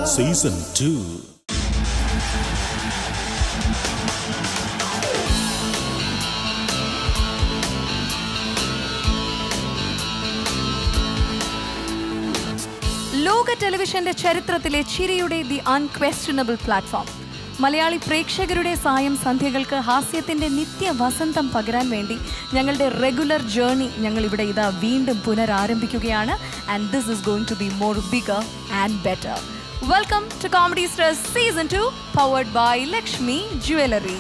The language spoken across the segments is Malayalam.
സീസൺ ടു ലോക ടെലിവിഷന്റെ ചരിത്രത്തിലെ ചിരിയുടെ ദി അൺക്വസ്റ്റനബിൾ പ്ലാറ്റ്ഫോം മലയാളി പ്രേക്ഷകരുടെ സായം സന്ധ്യകൾക്ക് ഹാസ്യത്തിന്റെ നിത്യ വസന്തം പകരാൻ വേണ്ടി ഞങ്ങളുടെ റെഗുലർ ജേർണി ഞങ്ങൾ ഇവിടെ ഇതാ വീണ്ടും പുനരാരംഭിക്കുകയാണ് and this is going to be more bigger and better welcome to comedy stars season two powered by Lakshmi jewellery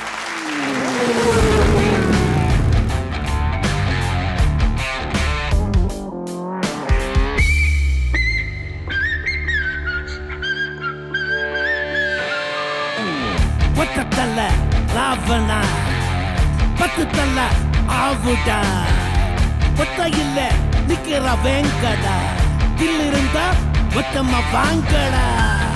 ஒத்த தள்ள ராவணா பத்து தள்ள ஆவுடா ஒத்த இல்ல நிக்கிற வேங்கடா தில் இருந்தா மொத்தமா வாங்கடா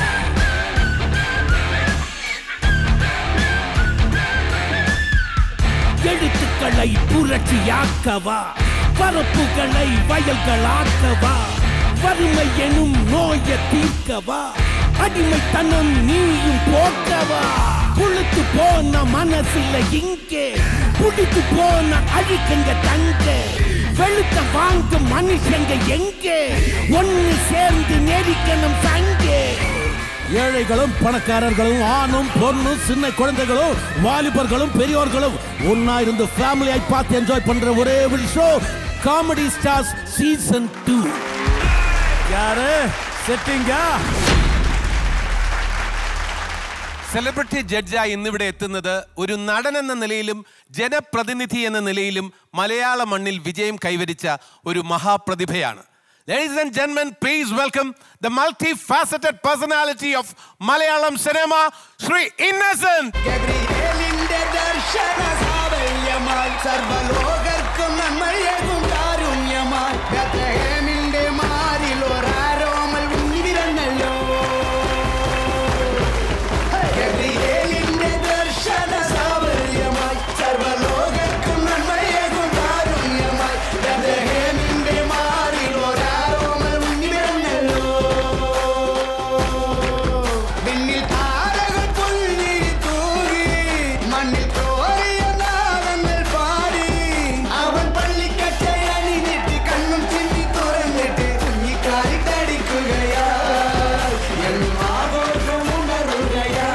எழுத்துக்களை புரட்சியாக்கவா பரப்புகளை வயல்களாக்கவா வறுமை எனும் நோயை தீர்க்கவா அடிமைத்தனம் நீயும் போக்கவா புழுத்து போன மனசுல இங்கே புடித்து போன அழிக்கங்க தங்க வெளுத்த வாங்கும் மனுஷங்க எங்கே ஒன்னு சேர்ந்து நெரிக்கணும் சங்கே ஏழைகளும் பணக்காரர்களும் ஆணும் பொண்ணும் சின்ன குழந்தைகளும் வாலிபர்களும் பெரியோர்களும் ஒன்னா இருந்து ஃபேமிலியாய் பார்த்து என்ஜாய் பண்ற ஒரே ஒரு show comedy stars season two யாரு செட்டிங்கா സെലിബ്രിറ്റി ജഡ്ജായി ഇന്നിവിടെ എത്തുന്നത് ഒരു നടൻ എന്ന നിലയിലും ജനപ്രതിനിധി എന്ന നിലയിലും മലയാള മണ്ണിൽ വിജയം കൈവരിച്ച ഒരു മഹാപ്രതിഭയാണ് Ladies and gentlemen, please welcome the multifaceted personality of Malayalam cinema, Sri Innocent. ഗബ്രിയേലിന്റെ ദർശന സാവല്യമായി സർവലോകർക്കും നന്മയേകും കാരുണ്യമായി ബത്ലഹേമിന്റെ മാറിൽ ഒരാരോമൽ ഉണ്ണി വിരന്നല്ലോ ഗബ്രിയേലിന്റെ ദർശന സാവല്യമായി സർവലോകർക്കും നന്മയേകും കാരുണ്യമായി ബത്ലഹേമിന്റെ മാറിൽ ഒരാരോമൽ ഉണ്ണി വിരന്നല്ലോ വിണ്ണിൽ താരകൾ പുല്ലിൽ തൂകി മണ്ണിൽ തോറിയ നാഗങ്ങൾ പാടി അവൻ പള്ളിക്കട്ടை അണിഞ്ഞിട്ട് കണ്ണും ചിന്തി തുറന്നിട്ട് കുഞ്ഞിക്കാലിട്ടടിക്കുകയാ എന്നും ആഘോഷം ഉണരുകയാ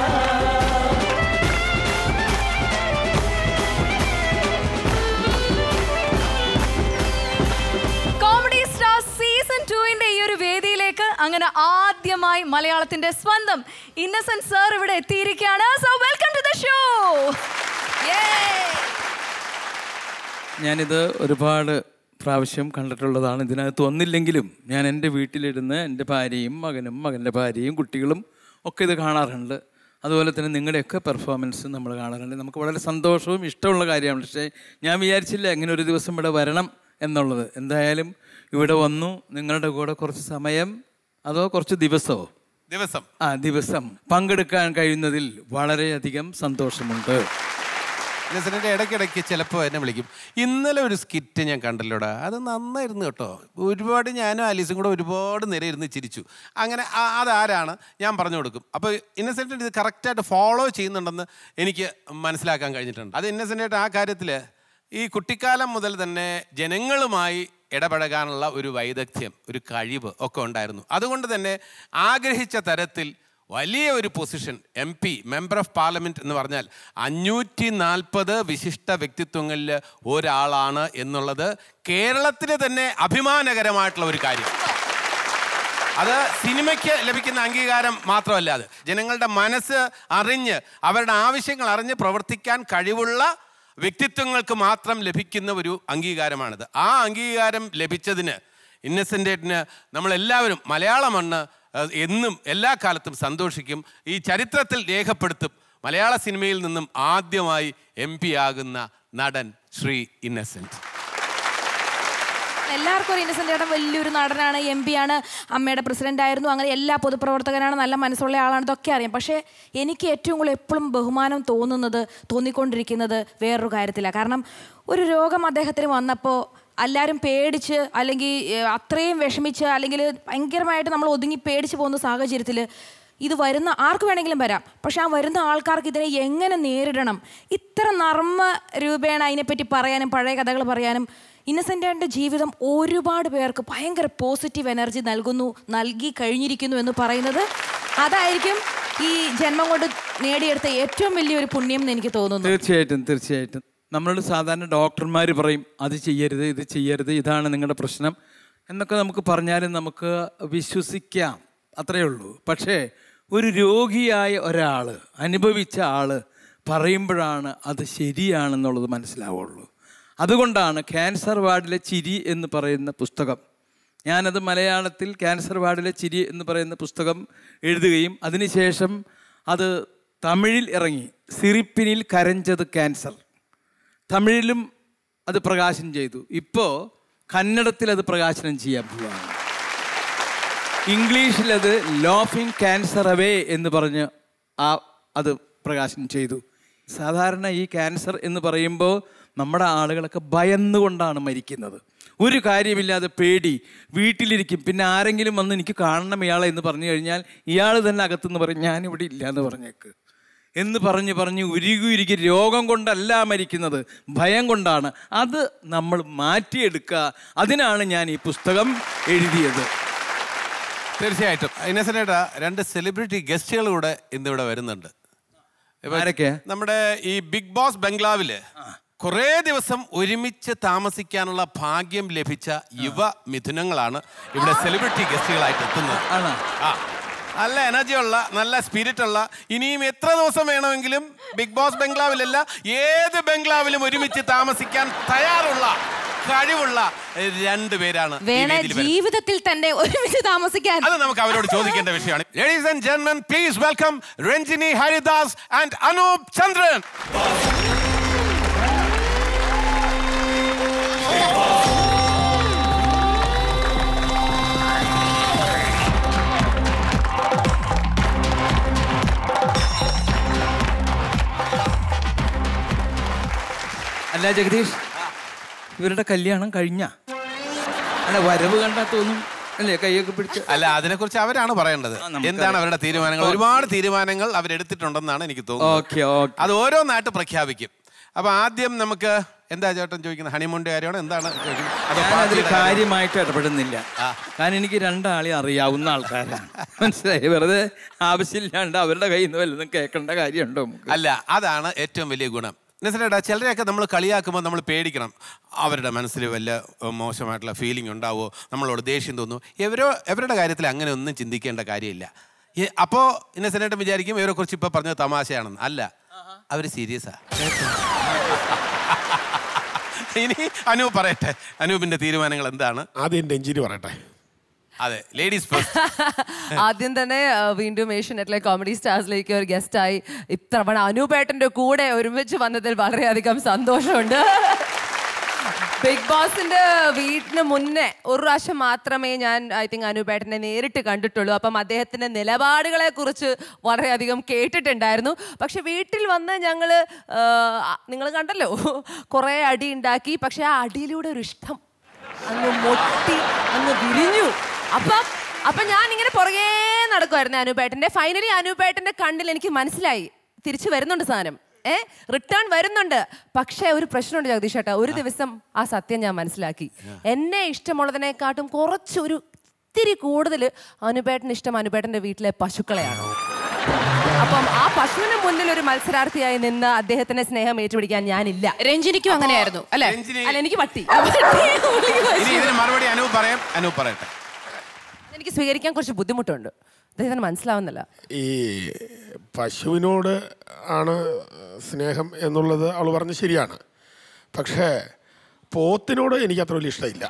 കോമഡി സ്റ്റാർ സീസൺ ടുവിന്റെ ഈ ഒരു വേദിയിലേക്ക് അങ്ങനെ ആദ്യമായി മലയാളത്തിന്റെ സ്വന്തം ഇന്നസെന്റ് സർ ഇവിടെ എത്തിയിരിക്കുകയാണ് so welcome to the show ഞാനിത് ഒരുപാട് പ്രാവശ്യം കണ്ടിട്ടുള്ളതാണ് ഇതിനകത്ത് ഒന്നില്ലെങ്കിലും ഞാൻ എൻ്റെ വീട്ടിലിരുന്ന് എൻ്റെ ഭാര്യയും മകനും മകൻ്റെ ഭാര്യയും കുട്ടികളും ഒക്കെ ഇത് കാണാറുണ്ട് അതുപോലെ തന്നെ നിങ്ങളുടെയൊക്കെ പെർഫോമൻസ് നമ്മൾ കാണാറുണ്ട് നമുക്ക് വളരെ സന്തോഷവും ഇഷ്ടമുള്ള കാര്യമാണ് പക്ഷേ ഞാൻ വിചാരിച്ചില്ല അങ്ങനെ ഒരു ദിവസം ഇവിടെ വരണം എന്നുള്ളത് എന്തായാലും ഇവിടെ വന്നു നിങ്ങളുടെ കൂടെ കുറച്ച് സമയം അതോ കുറച്ച് ദിവസമോ ദിവസം ആ ദിവസം പങ്കെടുക്കാൻ കഴിയുന്നതിൽ വളരെയധികം സന്തോഷമുണ്ട് ഇന്നസെന്റിന്റെ ഇടയ്ക്കിടയ്ക്ക് ചിലപ്പോൾ എന്നെ വിളിക്കും ഇന്നലെ ഒരു സ്കിറ്റ് ഞാൻ കണ്ടല്ലോടാ അത് നന്നായിരുന്നു കേട്ടോ ഒരുപാട് ഞാനും ആലീസും കൂടെ ഒരുപാട് നേരം ഇരുന്ന് ചിരിച്ചു അങ്ങനെ ആ- അതാരാണ് ഞാൻ പറഞ്ഞു കൊടുക്കും അപ്പോൾ ഇന്നസെന്റ് ഇത് കറക്റ്റായിട്ട് ഫോളോ ചെയ്യുന്നുണ്ടെന്ന് എനിക്ക് മനസ്സിലാക്കാൻ കഴിഞ്ഞിട്ടുണ്ട് അത് ഇന്നസെൻ്റായിട്ട് ആ കാര്യത്തിൽ ഈ കുട്ടിക്കാലം മുതൽ തന്നെ ജനങ്ങളുമായി ഇടപഴകാനുള്ള ഒരു വൈദഗ്ധ്യം ഒരു കഴിവ് ഒക്കെ ഉണ്ടായിരുന്നു അതുകൊണ്ട് തന്നെ ആഗ്രഹിച്ച തരത്തിൽ വലിയ ഒരു position M P member of parliament എന്ന് പറഞ്ഞാൽ അഞ്ഞൂറ്റി നാൽപ്പത് വിശിഷ്ട വ്യക്തിത്വങ്ങളിൽ ഒരാളാണ് എന്നുള്ളത് കേരളത്തിന് തന്നെ അഭിമാനകരമായിട്ടുള്ള ഒരു കാര്യം അത് സിനിമയ്ക്ക് ലഭിക്കുന്ന അംഗീകാരം മാത്രമല്ല അത് ജനങ്ങളുടെ മനസ്സ് അറിഞ്ഞ് അവരുടെ ആവശ്യങ്ങൾ അറിഞ്ഞ് പ്രവർത്തിക്കാൻ കഴിവുള്ള വ്യക്തിത്വങ്ങൾക്ക് മാത്രം ലഭിക്കുന്ന ഒരു അംഗീകാരമാണിത് ആ അംഗീകാരം ലഭിച്ചതിന് ഇന്നസെൻറ്റേറ്റിന് നമ്മളെല്ലാവരും മലയാള മണ്ണ് ഏഹ്, എന്നും എല്ലാ കാലത്തും സന്തോഷിക്കും ഈ ചരിത്രത്തിൽ രേഖപ്പെടുത്തും മലയാള സിനിമയിൽ നിന്നും ആദ്യമായി എം പി ആകുന്ന നടൻ ശ്രീ ഇന്നസെൻറ്റ് എല്ലാവർക്കും ഒരു ഇന്നസെന്റ് ചേട്ടൻ വലിയൊരു നടനാണ് എം പി ആണ് അമ്മയുടെ പ്രസിഡന്റ് ആയിരുന്നു അങ്ങനെ എല്ലാ പൊതുപ്രവർത്തകനാണ് നല്ല മനസ്സുള്ള ആളാണ് ഇതൊക്കെ അറിയാം പക്ഷേ എനിക്ക് ഏറ്റവും കൂടുതൽ എപ്പോഴും ബഹുമാനം തോന്നുന്നത് തോന്നിക്കൊണ്ടിരിക്കുന്നത് വേറൊരു കാര്യത്തിലാണ് കാരണം ഒരു രോഗം അദ്ദേഹത്തിന് വന്നപ്പോൾ എല്ലാവരും പേടിച്ച് അല്ലെങ്കിൽ ഏഹ്, അത്രയും വിഷമിച്ച് അല്ലെങ്കിൽ ഭയങ്കരമായിട്ട് നമ്മൾ ഒതുങ്ങി പേടിച്ച് പോകുന്ന സാഹചര്യത്തിൽ ഇത് വരുന്ന ആർക്ക് വേണമെങ്കിലും വരാം പക്ഷെ ആ വരുന്ന ആൾക്കാർക്ക് ഇതിനെ എങ്ങനെ നേരിടണം ഇത്ര നർമ്മ രൂപേണ അതിനെപ്പറ്റി പറയാനും പഴയ കഥകൾ പറയാനും ഇന്നസെൻ്റാൻ്റെ ജീവിതം ഒരുപാട് പേർക്ക് ഭയങ്കര പോസിറ്റീവ് എനർജി നൽകുന്നു നൽകി കഴിഞ്ഞിരിക്കുന്നു എന്ന് പറയുന്നത് അതായിരിക്കും ഈ ജന്മം കൊണ്ട് നേടിയെടുത്ത ഏറ്റവും വലിയൊരു പുണ്യം എന്ന് എനിക്ക് തോന്നുന്നു തീർച്ചയായിട്ടും തീർച്ചയായിട്ടും നമ്മളോട് സാധാരണ ഡോക്ടർമാർ പറയും അത് ചെയ്യരുത് ഇത് ചെയ്യരുത് ഇതാണ് നിങ്ങളുടെ പ്രശ്നം എന്നൊക്കെ നമുക്ക് പറഞ്ഞാലും നമുക്ക് വിശ്വസിക്കാം അത്രയേ ഉള്ളൂ പക്ഷേ ഒരു രോഗിയായ ഒരാൾ അനുഭവിച്ച ആൾ പറയുമ്പോഴാണ് അത് ശരിയാണെന്നുള്ളത് മനസ്സിലാവുള്ളൂ അതുകൊണ്ടാണ് ക്യാൻസർ വാർഡിലെ ചിരി എന്ന് പറയുന്ന പുസ്തകം ഞാനത് മലയാളത്തിൽ ക്യാൻസർ വാർഡിലെ ചിരി എന്ന് പറയുന്ന പുസ്തകം എഴുതുകയും അതിനുശേഷം അത് തമിഴിൽ ഇറങ്ങി സിറിപ്പിനിൽ കരഞ്ചത് ക്യാൻസർ തമിഴിലും അത് പ്രകാശനം ചെയ്തു ഇപ്പോൾ കന്നഡത്തിൽ അത് പ്രകാശനം ചെയ്യാൻ പോവുകയാണ് ഇംഗ്ലീഷിലത് ലോഫിംഗ് ക്യാൻസർ അവേ എന്ന് പറഞ്ഞ് ആ അത് പ്രകാശനം ചെയ്തു സാധാരണ ഈ ക്യാൻസർ എന്ന് പറയുമ്പോൾ നമ്മുടെ ആളുകളൊക്കെ ഭയന്നുകൊണ്ടാണ് മരിക്കുന്നത് ഒരു കാര്യമില്ലാതെ പേടി വീട്ടിലിരിക്കും പിന്നെ ആരെങ്കിലും വന്ന് എനിക്ക് കാണണം ഇയാളെ എന്ന് പറഞ്ഞു കഴിഞ്ഞാൽ ഇയാൾ തന്നെ അകത്തുനിന്ന് പറയും ഞാനിവിടെ ഇല്ല എന്ന് പറഞ്ഞേക്ക് എന്ന് പറഞ്ഞ് പറഞ്ഞ് ഉരുകി ഉരുകി രോഗം കൊണ്ടല്ല മരിക്കുന്നത് ഭയം കൊണ്ടാണ് അത് നമ്മൾ മാറ്റിയെടുക്കുക അതിനാണ് ഞാൻ ഈ പുസ്തകം എഴുതിയത് തീർച്ചയായിട്ടും ഇന്നസെന്റേട്ടാ രണ്ട് സെലിബ്രിറ്റി ഗസ്റ്റുകൾ കൂടെ ഇന്നിവിടെ വരുന്നുണ്ട് ഇപ്പൊ ആരൊക്കെയാ? നമ്മുടെ ഈ ബിഗ് ബോസ് ബംഗ്ലാവില് കുറേ ദിവസം ഒരുമിച്ച് താമസിക്കാനുള്ള ഭാഗ്യം ലഭിച്ച യുവ മിഥുനങ്ങളാണ് ഇവിടെ സെലിബ്രിറ്റി ഗസ്റ്റുകളായിട്ട് എത്തുന്നത് ആണോ ആ നല്ല എനർജി ഉള്ള നല്ല സ്പിരിറ്റ് ഉള്ള ഇനിയും എത്ര ദിവസം വേണമെങ്കിലും ബിഗ് ബോസ് ബംഗ്ലാവിലല്ല ഏത് ബംഗ്ലാവിലും ഒരുമിച്ച് താമസിക്കാൻ തയ്യാറുള്ള കഴിവുള്ള രണ്ട് പേരാണ് ഈ വേണ വേദിയിൽ വരുന്നത്. ജീവിതത്തിൽ തന്നെ ഒരുമിച്ച് താമസിക്കാൻ അത് നമുക്ക് അവരോട് ചോദിക്കേണ്ട വിഷയമാണ് ladies and gentlemen please welcome Ranjini Haridas and Anoop Chandran അല്ല ജഗദീഷ് ഇവരുടെ കല്യാണം കഴിഞ്ഞ അല്ല വരവ് കണ്ടാ തോന്നും അല്ലേ കൈയൊക്കെ പിടിച്ച് അല്ല അതിനെക്കുറിച്ച് അവരാണ് പറയേണ്ടത് ആ, നമുക്കറിയാം. എന്താണ് അവരുടെ തീരുമാനങ്ങൾ ഒരുപാട് തീരുമാനങ്ങൾ അവരെടുത്തിട്ടുണ്ടെന്നാണ് എനിക്ക് തോന്നുന്നത് ഓക്കെ ഓക്കെ അത് ഓരോന്നായിട്ട് പ്രഖ്യാപിക്കും അപ്പൊ ആദ്യം നമുക്ക് എന്താ ചേട്ടൻ ചോദിക്കുന്നത് ഹണിമൂണിന്റെ കാര്യമാണോ എന്താണ് ചോദിക്കുന്നത്? അതോ ഞാൻ അതിൽ പാർട്ടിയുടെ കാര്യമാണോ? കാര്യമായിട്ട് ഇടപെടുന്നില്ല കാരണം എനിക്ക് രണ്ടാളെ അറിയാവുന്ന ആൾക്കാരാണ് മനസ്സിലായി വെറുതെ ആവശ്യമില്ലാണ്ട് അവരുടെ കയ്യിൽ നിന്ന് വല്ലതും കേൾക്കേണ്ട കാര്യമുണ്ടോ നമുക്ക് അല്ല അതാണ് ഏറ്റവും വലിയ ഗുണം എന്നുവെച്ചാ ചിലരെയൊക്കെ നമ്മൾ കളിയാക്കുമ്പോൾ നമ്മൾ പേടിക്കണം അവരുടെ മനസ്സിൽ വല്ല ഏഹ്, മോശമായിട്ടുള്ള ഫീലിംഗ് ഉണ്ടാവോ നമ്മളോട് ദേഷ്യം തോന്നുന്നു ഇവരോ ഇവരുടെ കാര്യത്തിൽ അങ്ങനെ ഒന്നും ചിന്തിക്കേണ്ട കാര്യമില്ല ഈ- അപ്പോ ഇന്നസെന്റേട്ടൻ വിചാരിക്കും ഇവരെ കുറിച്ച് ഇപ്പൊ പറഞ്ഞത് തമാശയാണെന്ന് അല്ല അവര് സീരിയസാ ഇനി അനൂപ് പറയട്ടെ അനൂപിന്റെ തീരുമാനങ്ങൾ എന്താണ് ആദ്യം രഞ്ജിനി പറയട്ടെ അതെ ലേഡീസ് ഫസ്റ്റ് ആദ്യം തന്നെ ആ, വീണ്ടും ഏഷ്യനെറ്റിലെ കോമഡി സ്റ്റാർസിലേക്ക് ഒരു ഗസ്റ്റായി ഇത്തവണ അനൂപേട്ടന്റെ കൂടെ ഒരുമിച്ച് വന്നതിൽ വളരെയധികം സന്തോഷമുണ്ട് ബിഗ് ബോസിന്റെ വീട്ടിന് മുന്നേ ഒരു പ്രാവശ്യം മാത്രമേ ഞാൻ ഐ തിങ്ക് അനൂപേട്ടനെ നേരിട്ട് കണ്ടിട്ടുള്ളൂ അപ്പം അദ്ദേഹത്തിന്റെ നിലപാടുകളെ കുറിച്ച് വളരെയധികം കേട്ടിട്ടുണ്ടായിരുന്നു പക്ഷെ വീട്ടിൽ വന്ന് ഞങ്ങൾ നിങ്ങൾ കണ്ടല്ലോ കുറേ അടി ഉണ്ടാക്കി പക്ഷെ ആ അടിയിലൂടെ ഒരു ഇഷ്ടം അങ്ങ് മൊട്ടി അങ്ങ് വിരിഞ്ഞു അപ്പം അപ്പൊ ഞാൻ ഇങ്ങനെ പുറകേ നടക്കുമായിരുന്നു അനൂപേട്ടന്റെ ഫൈനലി അനൂപേട്ടന്റെ കണ്ണിൽ എനിക്ക് മനസ്സിലായി തിരിച്ചു വരുന്നുണ്ട് സാധനം ഏ റിട്ടേൺ വരുന്നുണ്ട് പക്ഷേ ഒരു പ്രശ്നമുണ്ട് ജഗദീഷ് ചേട്ടാ ഒരു ദിവസം ആ സത്യം ഞാൻ മനസ്സിലാക്കി എന്നെ ഇഷ്ടമുള്ളതിനെക്കാട്ടും കുറച്ചൊരു ഇത്തിരി കൂടുതൽ അനുപേട്ടന് ഇഷ്ടം അനുപേട്ടന്റെ വീട്ടിലെ പശുക്കളെയാണ് അപ്പം ആ പശുവിന് മുന്നിൽ ഒരു മത്സരാർത്ഥിയായി നിന്ന് അദ്ദേഹത്തിന്റെ സ്നേഹം ഏറ്റുപിടിക്കാൻ ഞാനില്ല രഞ്ജിനിക്കും അങ്ങനെയായിരുന്നു അല്ലെ രഞ്ജിനി അല്ല എനിക്ക് പട്ടി ഇനി ഇതിന് മറുപടി അനൂപ് പറയാം അനൂപ് പറയട്ടെ എനിക്ക് സ്വീകരിക്കാൻ കുറച്ച് ബുദ്ധിമുട്ടുണ്ട് അദ്ദേഹത്തിന് മനസ്സിലാവുന്നില്ല ഈ പശുവിനോട് ആണ് സ്നേഹം എന്നുള്ളത് അവൾ പറഞ്ഞ് ശരിയാണ് പക്ഷേ പോത്തിനോട് എനിക്ക് അത്ര വലിയ ഇഷ്ടമില്ല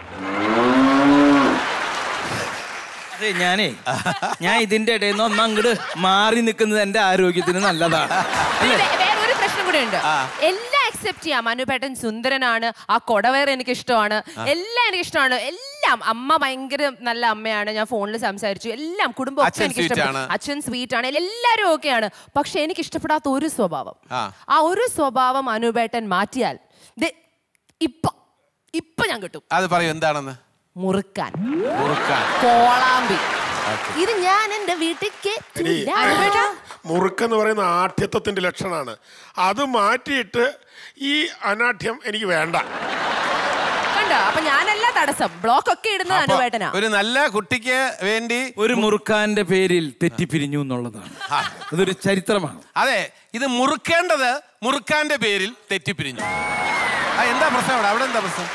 അതെ ഞാനേ ഞാൻ ഇതിന്റെ ഇടയിൽ നിന്ന് ഒന്നങ്ങട് മാറി നിൽക്കുന്നത് എന്റെ ആരോഗ്യത്തിന് നല്ലതാണ് പിന്നെ വേ- വേറെ ഒരു പ്രശ്നം കൂടെ ഉണ്ട് എല്ലാം അക്സെപ്റ്റ് ചെയ്യാം അനുപേട്ടൻ സുന്ദരനാണ് ആ കൊടവേർ എനിക്ക് ഇഷ്ടമാണ് എല്ലാം എനിക്ക് ഇഷ്ടമാണ് എല്ലാം അമ്മ ഭയങ്കര നല്ല അമ്മയാണ് ഞാൻ ഫോണിൽ സംസാരിച്ചു എല്ലാം കുടുംബം ഒക്കെ അച്ഛൻ എനിക്ക് sweet ഇഷ്ടപ്പെട്ടു ആണ്. അച്ഛൻ സ്വീറ്റ് ആണ് എല്ലാവരും ഓക്കെയാണ് പക്ഷെ എനിക്ക് ഇഷ്ടപ്പെടാത്ത ഒരു സ്വഭാവം ആ. ആ ഒരു സ്വഭാവം അനുപേട്ടൻ മാറ്റിയാൽ ദേ, ഇപ്പൊ ഇപ്പൊ ഞാൻ കിട്ടും അത് പറയൂ എന്താണെന്ന് മുറുക്കാൻ മുറുക്കാൻ കോളാമ്പി ഇത് ഞാൻ എന്റെ വീട്ടിൽ എടി, കേട്ടില്ല. മുറുക്കെന്ന് പറയുന്ന ആഠ്യത്വത്തിന്റെ ലക്ഷണമാണ് അത് മാറ്റിയിട്ട് ഈ അനാഠ്യം എനിക്ക് വേണ്ട കണ്ടോ അപ്പൊ ഞാനല്ല തടസ്സം ബ്ലോക്ക് ഒക്കെ ഇടുന്നത് അപ്പൊ അനുവേട്ടനാ ഒരു നല്ല കുട്ടിക്ക് വേണ്ടി ഒരു മുറുക്കാന്റെ പേരിൽ തെറ്റിപ്പിരിഞ്ഞു എന്നുള്ളതാണ് അതൊരു ചരിത്രമാണ് അതെ ഇത് മുറുക്കേണ്ടത് മുറുക്കാന്റെ പേരിൽ തെറ്റിപ്പിരിഞ്ഞു ആ എന്താ പ്രശ്നം അവിടെ അവിടെ എന്താ പ്രശ്നം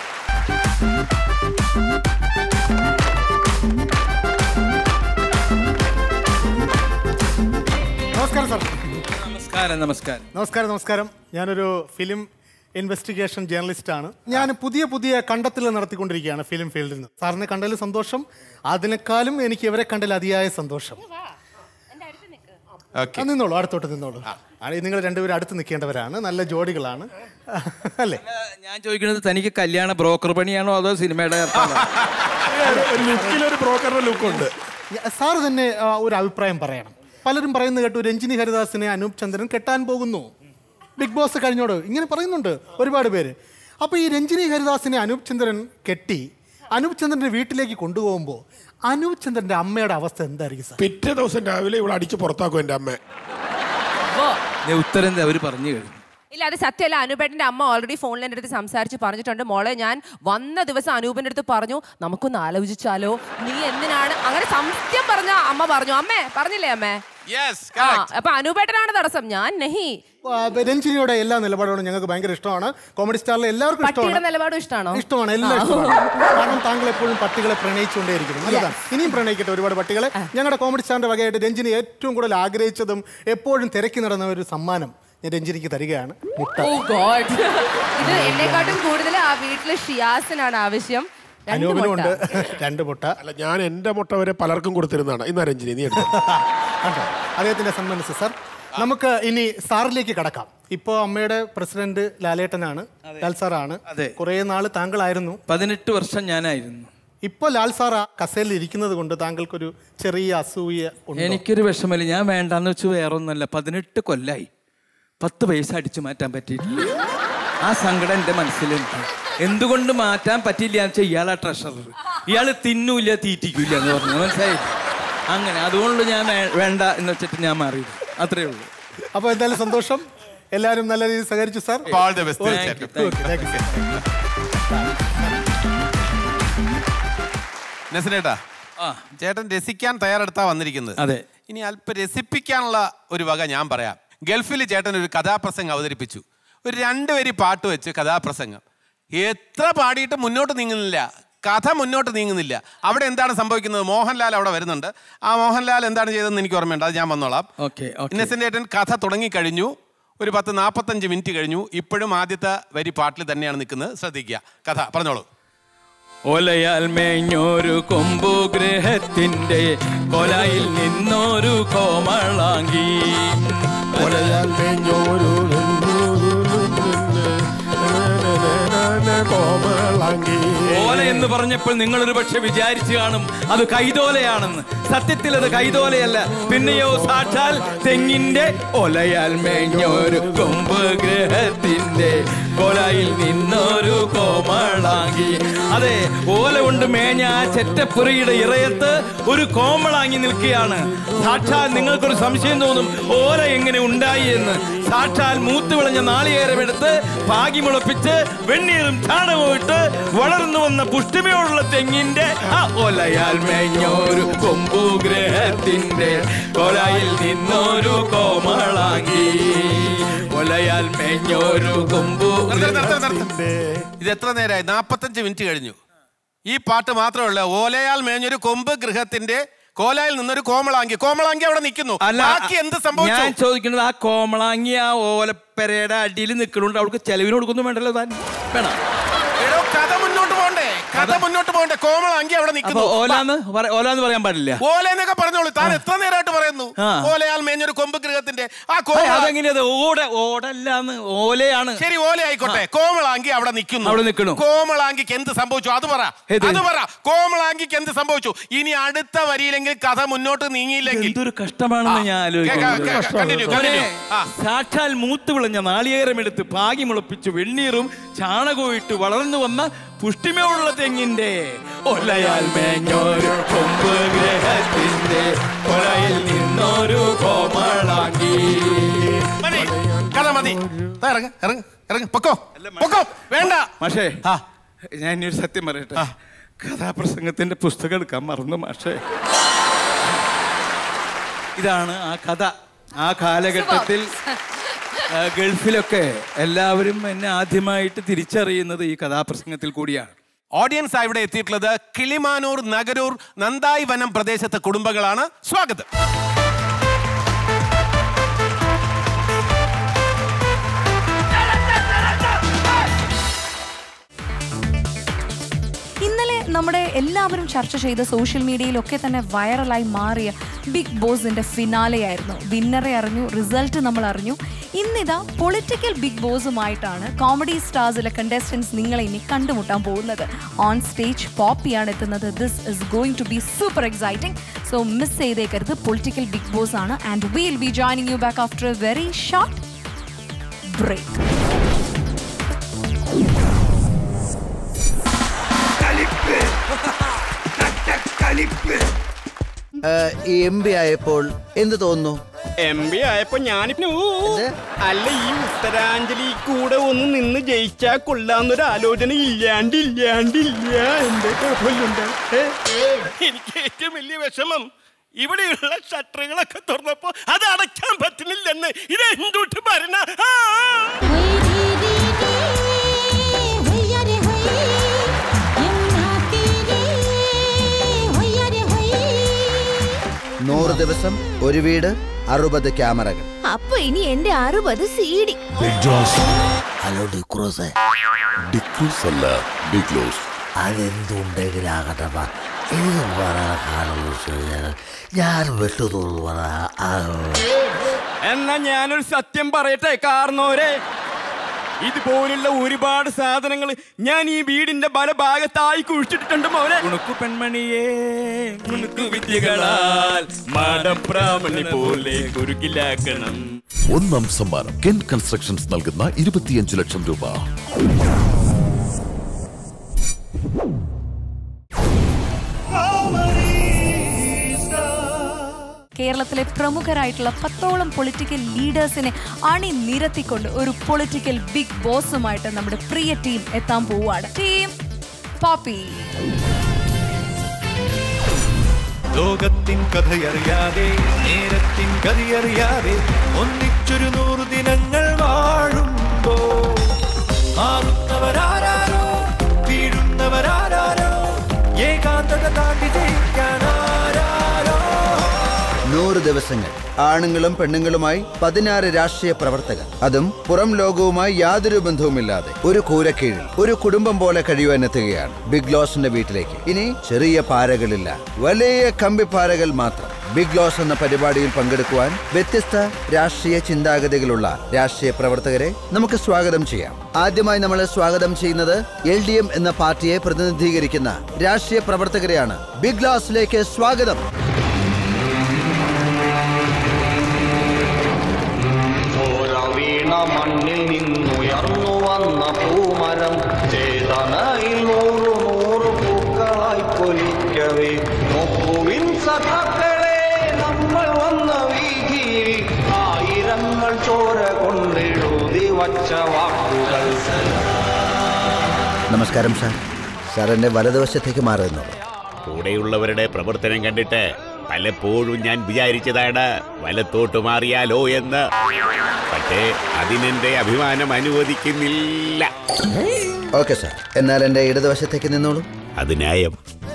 നമസ്കാരം സാർ നമസ്കാരം നമസ്കാരം നമസ്കാരം നമസ്കാരം ഞാനൊരു ഫിലിം ഇൻവെസ്റ്റിഗേഷൻ ജേർണലിസ്റ്റ് ആണ് ഞാൻ പുതിയ പുതിയ കണ്ടെത്തൽ നടത്തിക്കൊണ്ടിരിക്കുകയാണ് ഫിലിം ഫീൽഡിൽ നിന്ന് സാറിനെ കണ്ടതിൽ സന്തോഷം അതിനേക്കാളും എനിക്ക് ഇവരെ കണ്ടതിൽ അതിയായ സന്തോഷം ഓക്കെ ആ, നിന്നോളൂ അടുത്തോട്ട് നിന്നോളൂ ആ, നിങ്ങൾ രണ്ടുപേരും അടുത്ത് നിൽക്കേണ്ടവരാണ് നല്ല ജോഡികളാണ് അല്ലേ ഞാൻ ചോദിക്കുന്നത് തനിക്ക് കല്യാണ ബ്രോക്കർ പണിയാണോ അതോ സിനിമയുടെ ഏർപ്പാടാണോ? ഒരു ലുക്കിലൊരു ബ്രോക്കറുടെ ലുക്കുണ്ട് ഞ- സാറ് തന്നെ ആ, ഒരു അഭിപ്രായം പറയണം പലരും പറയുന്നത് കേട്ടു രഞ്ജിനി ഹരിദാസിനെ അനൂപ് ചന്ദ്രൻ കെട്ടാൻ പോകുന്നു ബിഗ് ബോസ് കഴിഞ്ഞോട് ഇങ്ങനെ പറയുന്നുണ്ട് ഒരുപാട് പേര് അപ്പോൾ ഈ രഞ്ജിനി ഹരിദാസിനെ അനൂപ് ചന്ദ്രൻ കെട്ടി അനൂപ് ചന്ദ്രന്റെ വീട്ടിലേക്ക് കൊണ്ടുപോകുമ്പോൾ അനൂപ് ചന്ദ്രന്റെ അമ്മയുടെ അവസ്ഥ എന്തായിരിക്കും സാർ പിറ്റേ ദിവസം രാവിലെ ഇവിടെ അടിച്ച് പുറത്താക്കും എൻ്റെ അമ്മ ദേ ഉത്തരം അവർ പറഞ്ഞു കഴിഞ്ഞു ഇല്ല അത് സത്യമല്ല അനൂപേട്ടന്റെ അമ്മ ഓൾറെഡി ഫോണിൽ എൻ്റെ അടുത്ത് സംസാരിച്ച് പറഞ്ഞിട്ടുണ്ട് മോളെ ഞാൻ വന്ന ദിവസം അനൂപിന്റെ അടുത്ത് പറഞ്ഞു നമുക്കൊന്ന് ആലോചിച്ചാലോ നീ എന്തിനാണ് അങ്ങനെ സത്യം പറഞ്ഞ അമ്മ പറഞ്ഞു അമ്മേ പറഞ്ഞില്ലേ അമ്മേ യെസ് ആ അപ്പൊ അനൂപേട്ടനാണ് തടസ്സം ഞാൻ നഹി ആ, രഞ്ജിനിയുടെ എല്ലാ നിലപാടുകളും ഞങ്ങൾക്ക് ഭയങ്കര ഇഷ്ടമാണ് കോമഡി സ്റ്റാറിലെ എല്ലാവർക്കും പട്ടിയുടെ ഇഷ്ടമാണ് നിലപാടും ഇഷ്ടമാണോ ഇഷ്ടമാണ് എല്ലാം ഇഷ്ടമാണ് കാരണം താങ്കൾ എപ്പോഴും പട്ടികളെ പ്രണയിച്ചുകൊണ്ടേയിരിക്കുന്നു നല്ലതാണ് ഇനിയും പ്രണയിക്കട്ടെ ഒരുപാട് പട്ടികളെ ഞങ്ങളുടെ കോമഡി സ്റ്റാറിന്റെ വകയായിട്ട് രഞ്ജിനി ഏറ്റവും കൂടുതൽ ആഗ്രഹിച്ചതും എപ്പോഴും തിരക്കി നടന്ന ഒരു സമ്മാനം ഞാൻ രഞ്ജിനിക്ക് തരികയാണ് മുട്ട ഓ ഗോഡ് ഇത് എന്നെക്കാട്ടും കൂടുതൽ ആ വീട്ടില് ഷിയാസിനാണ് ആവശ്യം രണ്ട് അനൂപിനും ഉണ്ട് മുട്ട. രണ്ട് മുട്ട അല്ല ഞാൻ എൻ്റെ മുട്ട വരെ പലർക്കും കൊടുത്തിരുന്നതാണ് ഇന്നാ രഞ്ജിനി നീ എടുത്തു കണ്ടോ അദ്ദേഹത്തിന്റെ സന്മനസ് സാർ നമുക്ക് ഇനി സാറിലേക്ക് കടക്കാം ഇപ്പോൾ അമ്മയുടെ പ്രസിഡന്റ് ലാലേട്ടനാണ് ലാൽ സാറാണ് അതെ. കുറേ നാള് താങ്കളായിരുന്നു പതിനെട്ട് വർഷം ഞാനായിരുന്നു ഇപ്പോൾ ലാൽ സാർ ആ കസേലിൽ ഇരിക്കുന്നത് കൊണ്ട് താങ്കൾക്കൊരു ചെറിയ അസൂയ ഉണ്ട് എനിക്കൊരു വിഷമമില്ല ഞാൻ വേണ്ടാന്ന് വെച്ച് വേറൊന്നുമല്ല പതിനെട്ട് കൊല്ലായി പത്ത് പൈസ അടിച്ചു മാറ്റാൻ പറ്റിയിട്ടില്ല ആ സങ്കടം എൻ്റെ മനസ്സിലുണ്ട് എന്തുകൊണ്ട് മാറ്റാൻ പറ്റില്ല എന്ന് വെച്ചാൽ ഇയാളാ ട്രഷറർ ഇയാൾ തിന്നൂല്ല തീറ്റിക്കൂല എന്ന് പറഞ്ഞു മനസ്സിലായി അങ്ങനെ അതുകൊണ്ട് ഞാൻ വേ- വേണ്ട എന്ന് വെച്ചിട്ട് ഞാൻ മാറി അത്രേ ഉള്ളൂ അപ്പോൾ എന്തായാലും സന്തോഷം എല്ലാവരും നല്ല രീതിയിൽ സഹകരിച്ചു സാർ ഓൾ ദ ബെസ്റ്റ് തീർച്ചയായിട്ടും ഓക്കെ താങ്ക് യു സാർ നസനേട്ടാ ആ ചേട്ടൻ രസിക്കാൻ തയ്യാറെടുത്താ വന്നിരിക്കുന്നത് അതെ. ഇനി അല്പം രസിപ്പിക്കാനുള്ള ഒരു വക ഞാൻ പറയാം ഗൾഫിൽ ചേട്ടൻ ഒരു കഥാപ്രസംഗം അവതരിപ്പിച്ചു ഒരു രണ്ട് വരി പാട്ട് വെച്ച് കഥാപ്രസംഗം എത്ര പാടിയിട്ട് മുന്നോട്ട് നീങ്ങുന്നില്ല കഥ മുന്നോട്ട് നീങ്ങുന്നില്ല അവിടെ എന്താണ് സംഭവിക്കുന്നത് മോഹൻലാൽ അവിടെ വരുന്നുണ്ട് ആ മോഹൻലാൽ എന്താണ് ചെയ്തതെന്ന് എനിക്ക് ഓർമ്മയുണ്ട് അത് ഞാൻ വന്നോളാം ഓക്കെ ഓക്കെ ഇന്നസെന്റ് ഏട്ടൻ കഥ തുടങ്ങിക്കഴിഞ്ഞു ഒരു പത്ത് നാൽപ്പത്തഞ്ച് മിനിറ്റ് കഴിഞ്ഞു ഇപ്പോഴും ആദ്യത്തെ വരി പാട്ടിൽ തന്നെയാണ് നിൽക്കുന്നത് ശ്രദ്ധിക്കുക കഥ പറഞ്ഞോളൂ ഒലയാൽ മേഞ്ഞൊരു കൊമ്പു ഗൃഹത്തിന്റെ കൊലയിൽ നിന്നൊരു കോമളാങ്കി ഒലയാൽ മേഞ്ഞോരു കോമളാങ്കി ഓല എന്ന് പറഞ്ഞപ്പോൾ നിങ്ങൾ ഒരു പക്ഷെ വിചാരിച്ചു കാണും അത് കൈതോലയാണെന്ന് സത്യത്തിൽ അത് കൈതോലയല്ല പിന്നെയോ സാക്ഷാൽ തെങ്ങിന്റെ ഒലയാൽ മേഞ്ഞൊരു കൊമ്പ് ഗ്രഹത്തിന്റെ കൊലയിൽ നിന്നൊരു കോമളാങ്കി അതെ ഓല കൊണ്ട് മേഞ്ഞ ആ ചെറ്റപ്പുരയുടെ ഇറയത്ത് ഒരു കോമളാങ്ങി നിൽക്കുകയാണ് സാക്ഷാൽ നിങ്ങൾക്കൊരു സംശയം തോന്നും ഓല എങ്ങനെ ഉണ്ടായി എന്ന് സാക്ഷാൽ മൂത്ത് വിളഞ്ഞ നാളികേരമെടുത്ത് പാകി മുളപ്പിച്ച് വെണ്ണീറും ചാണകവും ഇട്ട് വളർന്നു വന്ന പുഷ്ടിമയോടുള്ള തെങ്ങിന്റെ ആ ഒലയാൽ മേഞ്ഞൊരു കൊമ്പു ഗ്രഹത്തിന്റെ കൊലയിൽ നിന്നൊരു കോമളാങ്കി ഒലയാൽ മേഞ്ഞൊരു കൊമ്പു നിർത്ത്, നിർത്ത്, നിർത്ത്. ഇത് എത്ര നേരമായി നാൽപ്പത്തഞ്ച് മിനിറ്റ് കഴിഞ്ഞു ഈ പാട്ട് മാത്രമല്ല ഓലയാൽ മേഞ്ഞൊരു കൊമ്പ് ഗൃഹത്തിന്റെ കോലായിൽ നിന്നൊരു കോമളാങ്കി കോമളാങ്കി അവിടെ നിൽക്കുന്നു ബാക്കി എന്ത് ഞാൻ സംഭവിച്ചു ചോദിക്കുന്നത് ആ കോമളാങ്ങി ആ ഓലപ്പെരയുടെ അടിയിൽ നിൽക്കണോണ്ട് അവൾക്ക് ചെലവിന് കൊടുക്കൊന്നും വേണ്ടല്ലോ താൻ വേണം എടോ കഥ മുന്നോട്ട് പോകണ്ടേ കഥ മുന്നോട്ട് പോകണ്ടേ കോമളാങ്കി അവിടെ അപ്പൊ നിൽക്കുന്നു ഓലാന്ന് പറ- ഓലാന്ന് പറയാൻ പാടില്ല ഓല എന്നൊക്കെ പറഞ്ഞോളൂ താൻ എത്ര നേരമായിട്ട് പറയുന്നു ആ. ഓലയാൽ മേഞ്ഞൊരു കൊമ്പ് ഗൃഹത്തിന്റെ ആ ഏയ്, കോമള അതെങ്ങനെയത് ഓട ഓടല്ലാന്ന് ഓലയാണ് ശരി ഓല ആയിക്കോട്ടെ കോമളാങ്കി അവിടെ നിൽക്കുന്നു അവിടെ നിൽക്കണു. കോമളാങ്കിക്ക് എന്ത് സംഭവിച്ചു അത് പറ ഏത്? അത് പറ കോമളാങ്കിക്ക് എന്ത് സംഭവിച്ചു ഇനി അടുത്ത വരിയിലെങ്കിൽ കഥ മുന്നോട്ട് നീങ്ങിയില്ലെങ്കിൽ എന്തൊരു കഷ്ടമാണെന്ന് ഞാൻ ആലോചിക്കുന്നത് കേൾക്കാം, കേൾക്കാം. Continue, മോനെ, continue. ആ. സാക്ഷാൽ മൂത്ത് വിളഞ്ഞ നാളികേരമെടുത്ത് പാകി മുളപ്പിച്ച് വെണ്ണീറും ചാണകവും ഇട്ട് വളർന്നു വന്ന പുഷ്ടിമയുള്ള തെങ്ങിന്റെ ഒലയാൽ മേഞ്ഞൊരു കൊമ്പ് ഗ്രഹത്തിന്റെ കൊലയിൽ നിന്നൊരു കോമളാങ്കി മതി കഥ മതി ദാ ഇറങ്ങ് ഇറങ്ങ് ഇറങ്ങ് പൊക്കോ പൊക്കോ വേണ്ട മാഷേ ആ. ഞാൻ ഇനി ഒരു സത്യം പറയട്ടെ കഥാപ്രസംഗത്തിന്റെ പുസ്തകം എടുക്കാൻ മറന്നു മാഷേ ഇതാണ് ആ കഥ ആ കാലഘട്ടത്തിൽ ആ, ഗൾഫിലൊക്കെ എല്ലാവരും എന്നെ ആദ്യമായിട്ട് തിരിച്ചറിയുന്നത് ഈ കഥാപ്രസംഗത്തിൽ കൂടിയാണ് ഓഡിയൻസ് ഇവിടെ എത്തിയിട്ടുള്ളത് കിളിമാനൂർ നഗരൂർ നന്ദായി വനം പ്രദേശത്തെ കുടുംബങ്ങളാണ് സ്വാഗതം ഇന്നലെ നമ്മുടെ എല്ലാവരും ചർച്ച ചെയ്ത സോഷ്യൽ മീഡിയയിലൊക്കെ തന്നെ വൈറലായി മാറിയ ബിഗ് ബോസിന്റെ ഫിനാലെ ആയിരുന്നു വിന്നറെ അറിഞ്ഞു റിസൾട്ട് നമ്മൾ അറിഞ്ഞു ഇന്നിതാ പൊളിറ്റിക്കൽ ബിഗ് ബോസുമായിട്ടാണ് കോമഡി സ്റ്റാർസിലെ കണ്ടസ്റ്റൻസ് നിങ്ങളെ ഇനി കണ്ടുമുട്ടാൻ പോകുന്നത് ഓൺ സ്റ്റേജ് പോപ്പിയാണ് എത്തുന്നത് this is going to be super exciting so miss ചെയ്തേക്കരുത് പൊളിറ്റിക്കൽ ബിഗ് ബോസ് ആണ് and will be joining you back after a very short break ഈ എം പി ആയപ്പോൾ എന്ത് തോന്നുന്നു എം പി ആയപ്പോ ഞാനിപ്പോ അല്ല ഈ ഉത്തരാഞ്ജലി കൂടെ ഒന്ന് നിന്ന് ജയിച്ചാ കൊള്ളാന്നൊരു ആലോചന ഇല്ലാണ്ട് ഇല്ലാണ്ടില്ല എന്റെ കുഴപ്പമില്ലുണ്ട് എനിക്ക് ഏറ്റവും വലിയ വിഷമം ഇവിടെയുള്ള ഷട്ടറുകളൊക്കെ തുറന്നപ്പോ അത് അടയ്ക്കാൻ പറ്റുന്നില്ലെന്ന് ഇത് എന്തുട്ട് ഭരണ ആ! നൂറ് ദിവസം ഒരു വീട് അറുപത് ക്യാമറകൾ അപ്പൊ ഇനി എന്റെ അറുപത് സി ഡി ഹലോ ഡിക്രൂസേ ഡിക്രൂസ് അല്ല ബിഗ് ലോസ് അതെന്തുണ്ടെങ്കിലാകട്ടെ എനിക്ക് പറയാനുള്ള ശരിയാണ് ഞാൻ വിട്ടു തോന്നുന്നു എന്നാ ഞാനൊരു സത്യം പറയട്ടെ കാർന്നോരെ ഇതുപോലുള്ള ഒരുപാട് സാധനങ്ങൾ ഞാൻ ഈ വീടിന്റെ പല ഭാഗത്തായി കുഴിച്ചിട്ടിട്ടുണ്ട് മോനെ കുണുക്കു പെൺമണിയേ കുണുക്കു വിദ്യകളാൽ മാടപ്രാമണി പോലെ കുരുക്കിലാക്കണം ഒന്നാം സമ്മാനം കെൻ കൺസ്ട്രക്ഷൻസ് നൽകുന്ന ഇരുപത്തിയഞ്ച് ലക്ഷം രൂപ കേരളത്തിലെ പ്രമുഖരായിട്ടുള്ള പത്തോളം പൊളിറ്റിക്കൽ ലീഡേഴ്സിനെ അണിനിരത്തിക്കൊണ്ട് ഒരു പൊളിറ്റിക്കൽ ബിഗ് ബോസുമായിട്ട് നമ്മുടെ പ്രിയ ടീം എത്താൻ പോവുകയാണ് ടീം പോപ്പി ലോകത്തിൻ കഥയറിയാതെ നേരത്തിൻ കഥയറിയാതെ ഒന്നിച്ചൊരു നൂറു ദിനങ്ങൾ വാഴുമ്പോ മാറുന്നവരാരോ വീഴുന്നവരാരോ ഏകാന്തത താണ്ടി ജയിക്കാനാരോ നൂറ് ദിവസങ്ങൾ ആണുങ്ങളും പെണ്ണുങ്ങളുമായി പതിനാറ് രാഷ്ട്രീയ പ്രവർത്തകർ അതും പുറം ലോകവുമായി യാതൊരു ബന്ധവുമില്ലാതെ ഒരു കൂരക്കീഴിൽ ഒരു കുടുംബം പോലെ കഴിയുവാൻ എത്തുകയാണ് ബിഗ് ലോസിന്റെ വീട്ടിലേക്ക് ഇനി ചെറിയ പാരകളില്ല വലിയ കമ്പിപ്പാരകൾ മാത്രം ബിഗ് ലോസ് എന്ന പരിപാടിയിൽ പങ്കെടുക്കുവാൻ വ്യത്യസ്ത രാഷ്ട്രീയ ചിന്താഗതികളുള്ള രാഷ്ട്രീയ പ്രവർത്തകരെ നമുക്ക് സ്വാഗതം ചെയ്യാം ആദ്യമായി നമ്മൾ സ്വാഗതം ചെയ്യുന്നത് എൽ ഡി എം എന്ന പാർട്ടിയെ പ്രതിനിധീകരിക്കുന്ന രാഷ്ട്രീയ പ്രവർത്തകരെയാണ് ബിഗ് ലോസിലേക്ക് സ്വാഗതം വീണ മണ്ണിൽ നിന്നുയർന്നു വന്ന പൂമരം ചേതനയിൽ നൂറു നൂറു പൂക്കളായി പൊലിക്കവേ നോക്കുവിൻ സഖാക്കളെ നമ്മൾ വന്ന വീതിയിൽ ആയിരങ്ങൾ ചോര കൊണ്ടെഴുതി വച്ച വാക്കുകൾ നമസ്കാരം സാർ സാർ എന്റെ വലതുവശത്തേക്ക് മാറുന്നു കൂടെയുള്ളവരുടെ പ്രവർത്തനം കണ്ടിട്ട് പലപ്പോഴും ഞാൻ വിചാരിച്ചതാണ് വലത്തോട്ട് മാറിയാലോ എന്ന് പക്ഷേ അതിനെന്റെ അഭിമാനം അനുവദിക്കുന്നില്ല ഓക്കെ സാർ എന്നാൽ എന്റെ ഇടതുവശത്തേക്ക് നിന്നോളൂ അത് ന്യായം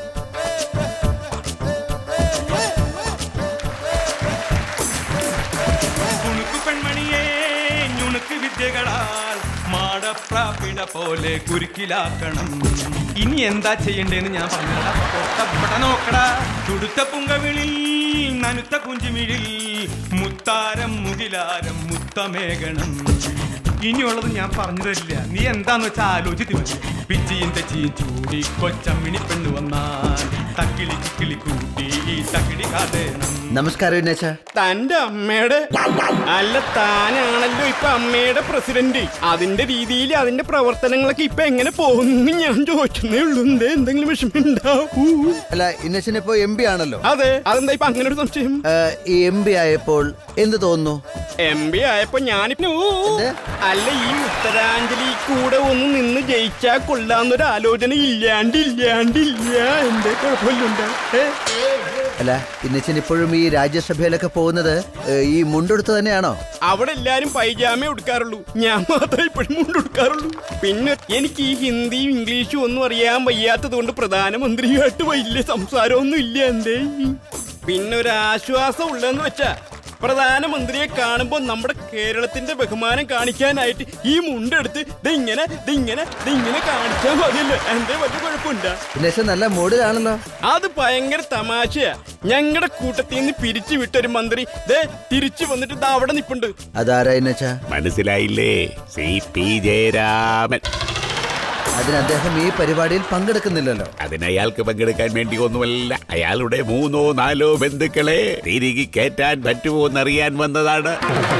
കുണുക്കു പെൺമണിയേ ഞുണുക്ക് വിദ്യകളാൽ മാടപ്രാപ്പിട പോലെ കുരുക്കിലാക്കണം ഇനി എന്താ ചെയ്യണ്ടേന്ന് ഞാൻ പറഞ്ഞടാ പൊട്ടപ്പെട്ട നോക്കടാ തുടുത്ത പുങ്കവിളിൽ നനുത്ത കുഞ്ചുമിഴിൽ മുത്താരം മുകിലാരം മുത്തമേകണം ഇനിയുള്ളത് ഞാൻ പറഞ്ഞു തരില്ല നീ എന്താന്ന് വെച്ചാൽ ആലോചിച്ച് മതി പിച്ചിയും തെച്ചിയും ചൂടി കൊച്ചമ്മിണി പെണ്ണു വന്നാൽ തക്കിളി ചിക്കിളി കൂട്ടി തക്കിടി കാതേനം നമസ്കാരം ഉന്നേച്ച തന്റെ അമ്മയുടെ അല്ല താനാണല്ലോ ഇപ്പൊ അമ്മയുടെ പ്രസിഡന്റ് അതിന്റെ രീതിയിൽ അതിന്റെ പ്രവർത്തനങ്ങളൊക്കെ ഇപ്പൊ എങ്ങനെ പോകുന്നു ഞാൻ ചോദിക്കുന്നേ ഉള്ളൂ എന്തേ എന്തെങ്കിലും വിഷമമുണ്ടാവൂ അല്ല ഇന്നച്ചൻ ഇപ്പോ എം പി ആണല്ലോ അതെ അതെന്താ ഇപ്പൊ അങ്ങനെ ഒരു സംശയം ഈ എം പി ആയപ്പോൾ എന്ത് തോന്നുന്നു എം പി ആയപ്പോ ഞാനിപ്പോ അല്ല ഈ ഉത്തരാഞ്ജലി കൂടെ ഒന്ന് നിന്ന് ജയിച്ചാ കൊള്ളാന്നൊരു ആലോചന ഇല്ലാണ്ട് ഇല്ലാണ്ടില്ല എന്തേ കുഴപ്പമില്ലുണ്ട് അല്ല ഇന്നച്ചൻ ഇപ്പോഴും ഈ രാജ്യസഭയിലൊക്കെ പോകുന്നത് ഏ, ഈ മുണ്ടെടുത്ത് തന്നെയാണോ അവിടെ എല്ലാരും പൈജാമേ ഉടുക്കാറുള്ളൂ ഞാൻ മാത്രമേ ഇപ്പോഴും മുണ്ടെടുക്കാറുള്ളൂ പിന്നെ എനിക്ക് ഈ ഹിന്ദിയും ഇംഗ്ലീഷും ഒന്നും അറിയാൻ വയ്യാത്തത് കൊണ്ട് പ്രധാനമന്ത്രിയുമായിട്ട് വലിയ സംസാരമൊന്നും ഇല്ല എന്തേ പിന്നെ ഒരു ആശ്വാസം ഉള്ളതെന്ന് വെച്ചാ പ്രധാനമന്ത്രിയെ കാണുമ്പോൾ നമ്മുടെ കേരളത്തിന്റെ ബഹുമാനം കാണിക്കാനായിട്ട് ഈ മുണ്ടെടുത്ത് ദിങ്ങനെ ദിങ്ങനെ ദിങ്ങനെ കാണിച്ചാൽ മതിയല്ലോ എന്തേ വലിയ കുഴപ്പമുണ്ടാ ഇന്നച്ചൻ നല്ല മൂഡിലാണല്ലോ അത് ഭയങ്കര തമാശയാ ഞങ്ങളുടെ കൂട്ടത്തിൽ നിന്ന് പിരിച്ചു വിട്ടൊരു മന്ത്രി ദേ തിരിച്ചു വന്നിട്ട് ദാ അവിടെ നിപ്പുണ്ട് അതാരാ ഇന്നച്ച മനസ്സിലായില്ലേ സി പി ജയരാമൻ അതിന് അദ്ദേഹം ഈ പരിപാടിയിൽ പങ്കെടുക്കുന്നില്ലല്ലോ അതിന് അയാൾക്ക് പങ്കെടുക്കാൻ വേണ്ടി ഒന്നുമല്ല അയാളുടെ മൂന്നോ നാലോ ബന്ധുക്കളെ തിരികെ കയറ്റാൻ പറ്റുമോ എന്നറിയാൻ വന്നതാണ്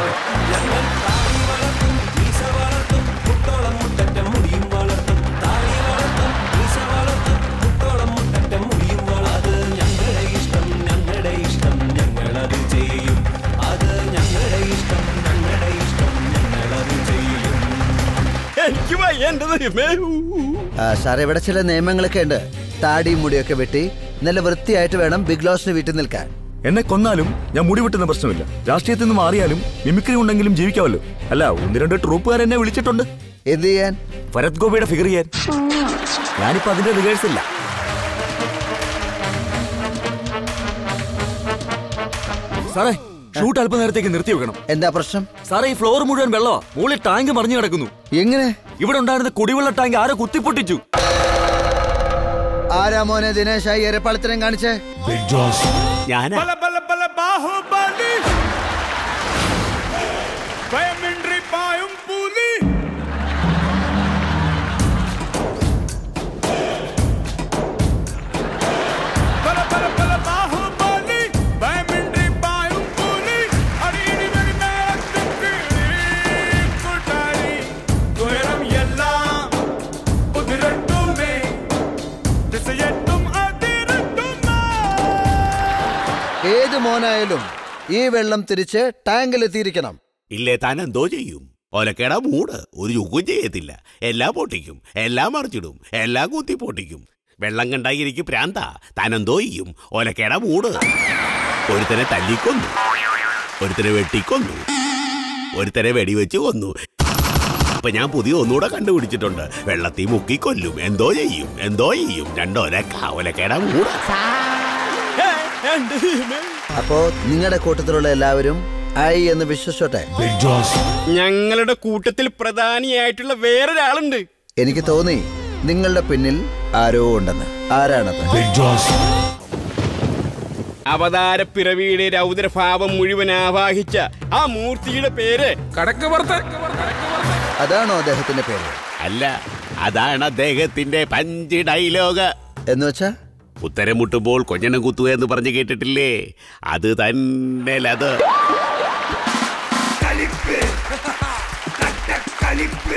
എനിക്ക് വയ്യ എന്റെ ദൈവമേ ആ, സാറേ ഇവിടെ ചില നിയമങ്ങളൊക്കെ ഉണ്ട് താടിയും മുടിയൊക്കെ വെട്ടി നല്ല വൃത്തിയായിട്ട് വേണം ബിഗ് ലോസിന് വീട്ടിൽ നിൽക്കാൻ എന്നെ കൊന്നാലും ഞാൻ മുടി വെട്ടുന്ന പ്രശ്നമില്ല രാഷ്ട്രീയത്തിൽ നിന്ന് മാറിയാലും മിമിക്രി ഉണ്ടെങ്കിലും ജീവിക്കാമല്ലോ അല്ല ഒന്ന് രണ്ട് ട്രൂപ്പുകാർ എന്നെ വിളിച്ചിട്ടുണ്ട് എന്ത് ചെയ്യാൻ ഭരത് ഗോപിയുടെ ഫിഗർ ചെയ്യാൻ ഞാനിപ്പോ അതിന്റെ റിഹേഴ്സില്ല സാറേ ഷൂട്ട് അല്പ നേരത്തേക്ക് നിർത്തി വെക്കണം എന്താ പ്രശ്നം സാറേ ഈ ഫ്ലോർ മുഴുവൻ വെള്ളമാ മുകളിൽ ടാങ്ക് മറിഞ്ഞു കിടക്കുന്നു എങ്ങനെ ഇവിടെ ഉണ്ടായിരുന്ന കുടിവെള്ള ടാങ്ക് ആരോ കുത്തിപ്പൊട്ടിച്ചു ആരാ മോനെ ദിനേശായി എരപ്പാളത്തിനും കാണിച്ചേ ഞാനാ ബല ബല ബല ബാഹുബലി ഭയമിன்றி പായും പുലി ബല ബല ബല ബാഹുബലി ഭയമിன்றி പായും പുലി അടിയിടി വെടി മേളത്തിക്ക് കൂട്ടാരി തുയരം എല്ലാം ഉതിരട്ടുമേ ദിശയെട്ടും അതിരട്ടുമേ ഏത് മോനായാലും ഈ വെള്ളം തിരിച്ച് ടാങ്കിലെത്തിയിരിക്കണം ഇല്ലേ താൻ എന്തോ ചെയ്യും ഒലക്കേട മൂട് ഒരു ചുക്കും ചെയ്യത്തില്ല എല്ലാം പൊട്ടിക്കും എല്ലാം മറിച്ചിടും എല്ലാം കുത്തി പൊട്ടിക്കും വെള്ളം കണ്ടായിരിക്കും പ്രാന്ത താൻ എന്തോ ചെയ്യും ഒലക്കേട മൂട് ഒരുത്തനെ തല്ലിക്കൊന്നു ഒരുത്തനെ വെട്ടിക്കൊന്നു ഒരുത്തനെ വെടിവെച്ച് കൊന്നു ഇപ്പൊ ഞാൻ പുതിയ ഒന്നുകൂടെ കണ്ടുപിടിച്ചിട്ടുണ്ട് വെള്ളത്തിൽ മുക്കി കൊല്ലും എന്തോ ചെയ്യും എന്തോ ചെയ്യും രണ്ടോലക്ക ഒലക്കേട മൂട് അപ്പോ നിങ്ങളുടെ കൂട്ടത്തിലുള്ള എല്ലാവരും ഐ എന്ന് വിശ്വസിച്ചോട്ടെ ഞങ്ങളുടെ കൂട്ടത്തിൽ പ്രധാനിയായിട്ടുള്ള വേറൊരാളുണ്ട് എനിക്ക് തോന്നി നിങ്ങളുടെ പിന്നിൽ ആരോ ഉണ്ടെന്ന് ആരാണത് അവതാരപ്പിറവിയുടെ രൗദ്രഭാവം മുഴുവൻ ആവാഹിച്ച ആ മൂർത്തിയുടെ പേര് കടക്ക് പുറത്ത് അതാണോ അദ്ദേഹത്തിന്റെ പേര് അല്ല അതാണ് അദ്ദേഹത്തിന്റെ പഞ്ച് ഡയലോഗ് എന്ന് വെച്ചാ ഉത്തരം മുട്ടുമ്പോൾ കൊഞ്ഞനം കുത്തുക എന്ന് പറഞ്ഞു കേട്ടിട്ടില്ലേ അത് തന്നെ അത് കളിപ്പ് കളിപ്പ്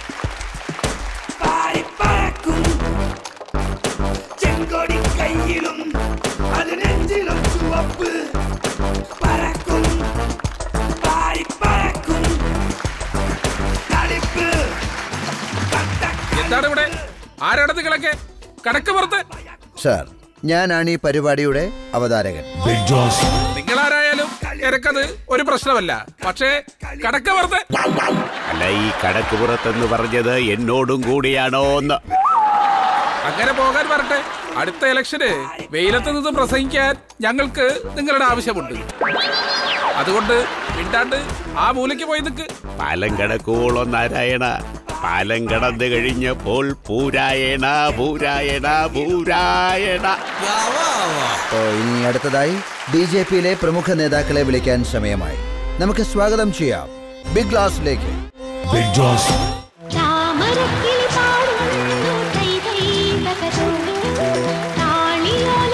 പാരിപ്പറക്കും ചെങ്കൊടി കയ്യിലും അത് നെഞ്ചിലും ചുവപ്പ് പറക്കും പാരിപ്പറക്കും കളിപ്പ് എന്താണ് ഇവിടെ ആരാണത് കിളക്കെ കടക്ക് പുറത്ത് സാർ ഞാനാണ് ഈ പരിപാടിയുടെ അവതാരകൻ നിങ്ങളാരായാലും എനക്കത് ഒരു പ്രശ്നമല്ല പക്ഷേ കടക്ക് പുറത്ത് അല്ല ഈ കടക്ക് പുറത്തെന്ന് പറഞ്ഞത് എന്നോടും കൂടിയാണോ എന്ന് അങ്ങനെ പോകാൻ വരട്ടെ അടുത്ത ഇലക്ഷന് വെയിലത്ത് നിന്ന് പ്രസംഗിക്കാൻ ഞങ്ങൾക്ക് നിങ്ങളുടെ ആവശ്യമുണ്ട് അതുകൊണ്ട് മിണ്ടാണ്ട് ആ മൂലയ്ക്ക് പോയി നിൽക്ക് പാലം കടക്കുവോളോ നാരായണ പാലം കടന്നു കഴിഞ്ഞപ്പോൾ പൂരായണ പൂരായണ പൂരായണ അപ്പോ ഇനി അടുത്തതായി ബി ജെ പിയിലെ പ്രമുഖ നേതാക്കളെ വിളിക്കാൻ സമയമായി നമുക്ക് സ്വാഗതം ചെയ്യാം ബിഗ് ഗ്ലാസിലേക്ക് താമരക്കിളി പാടുന്നു തൈ തൈ തകതോ താളിയോല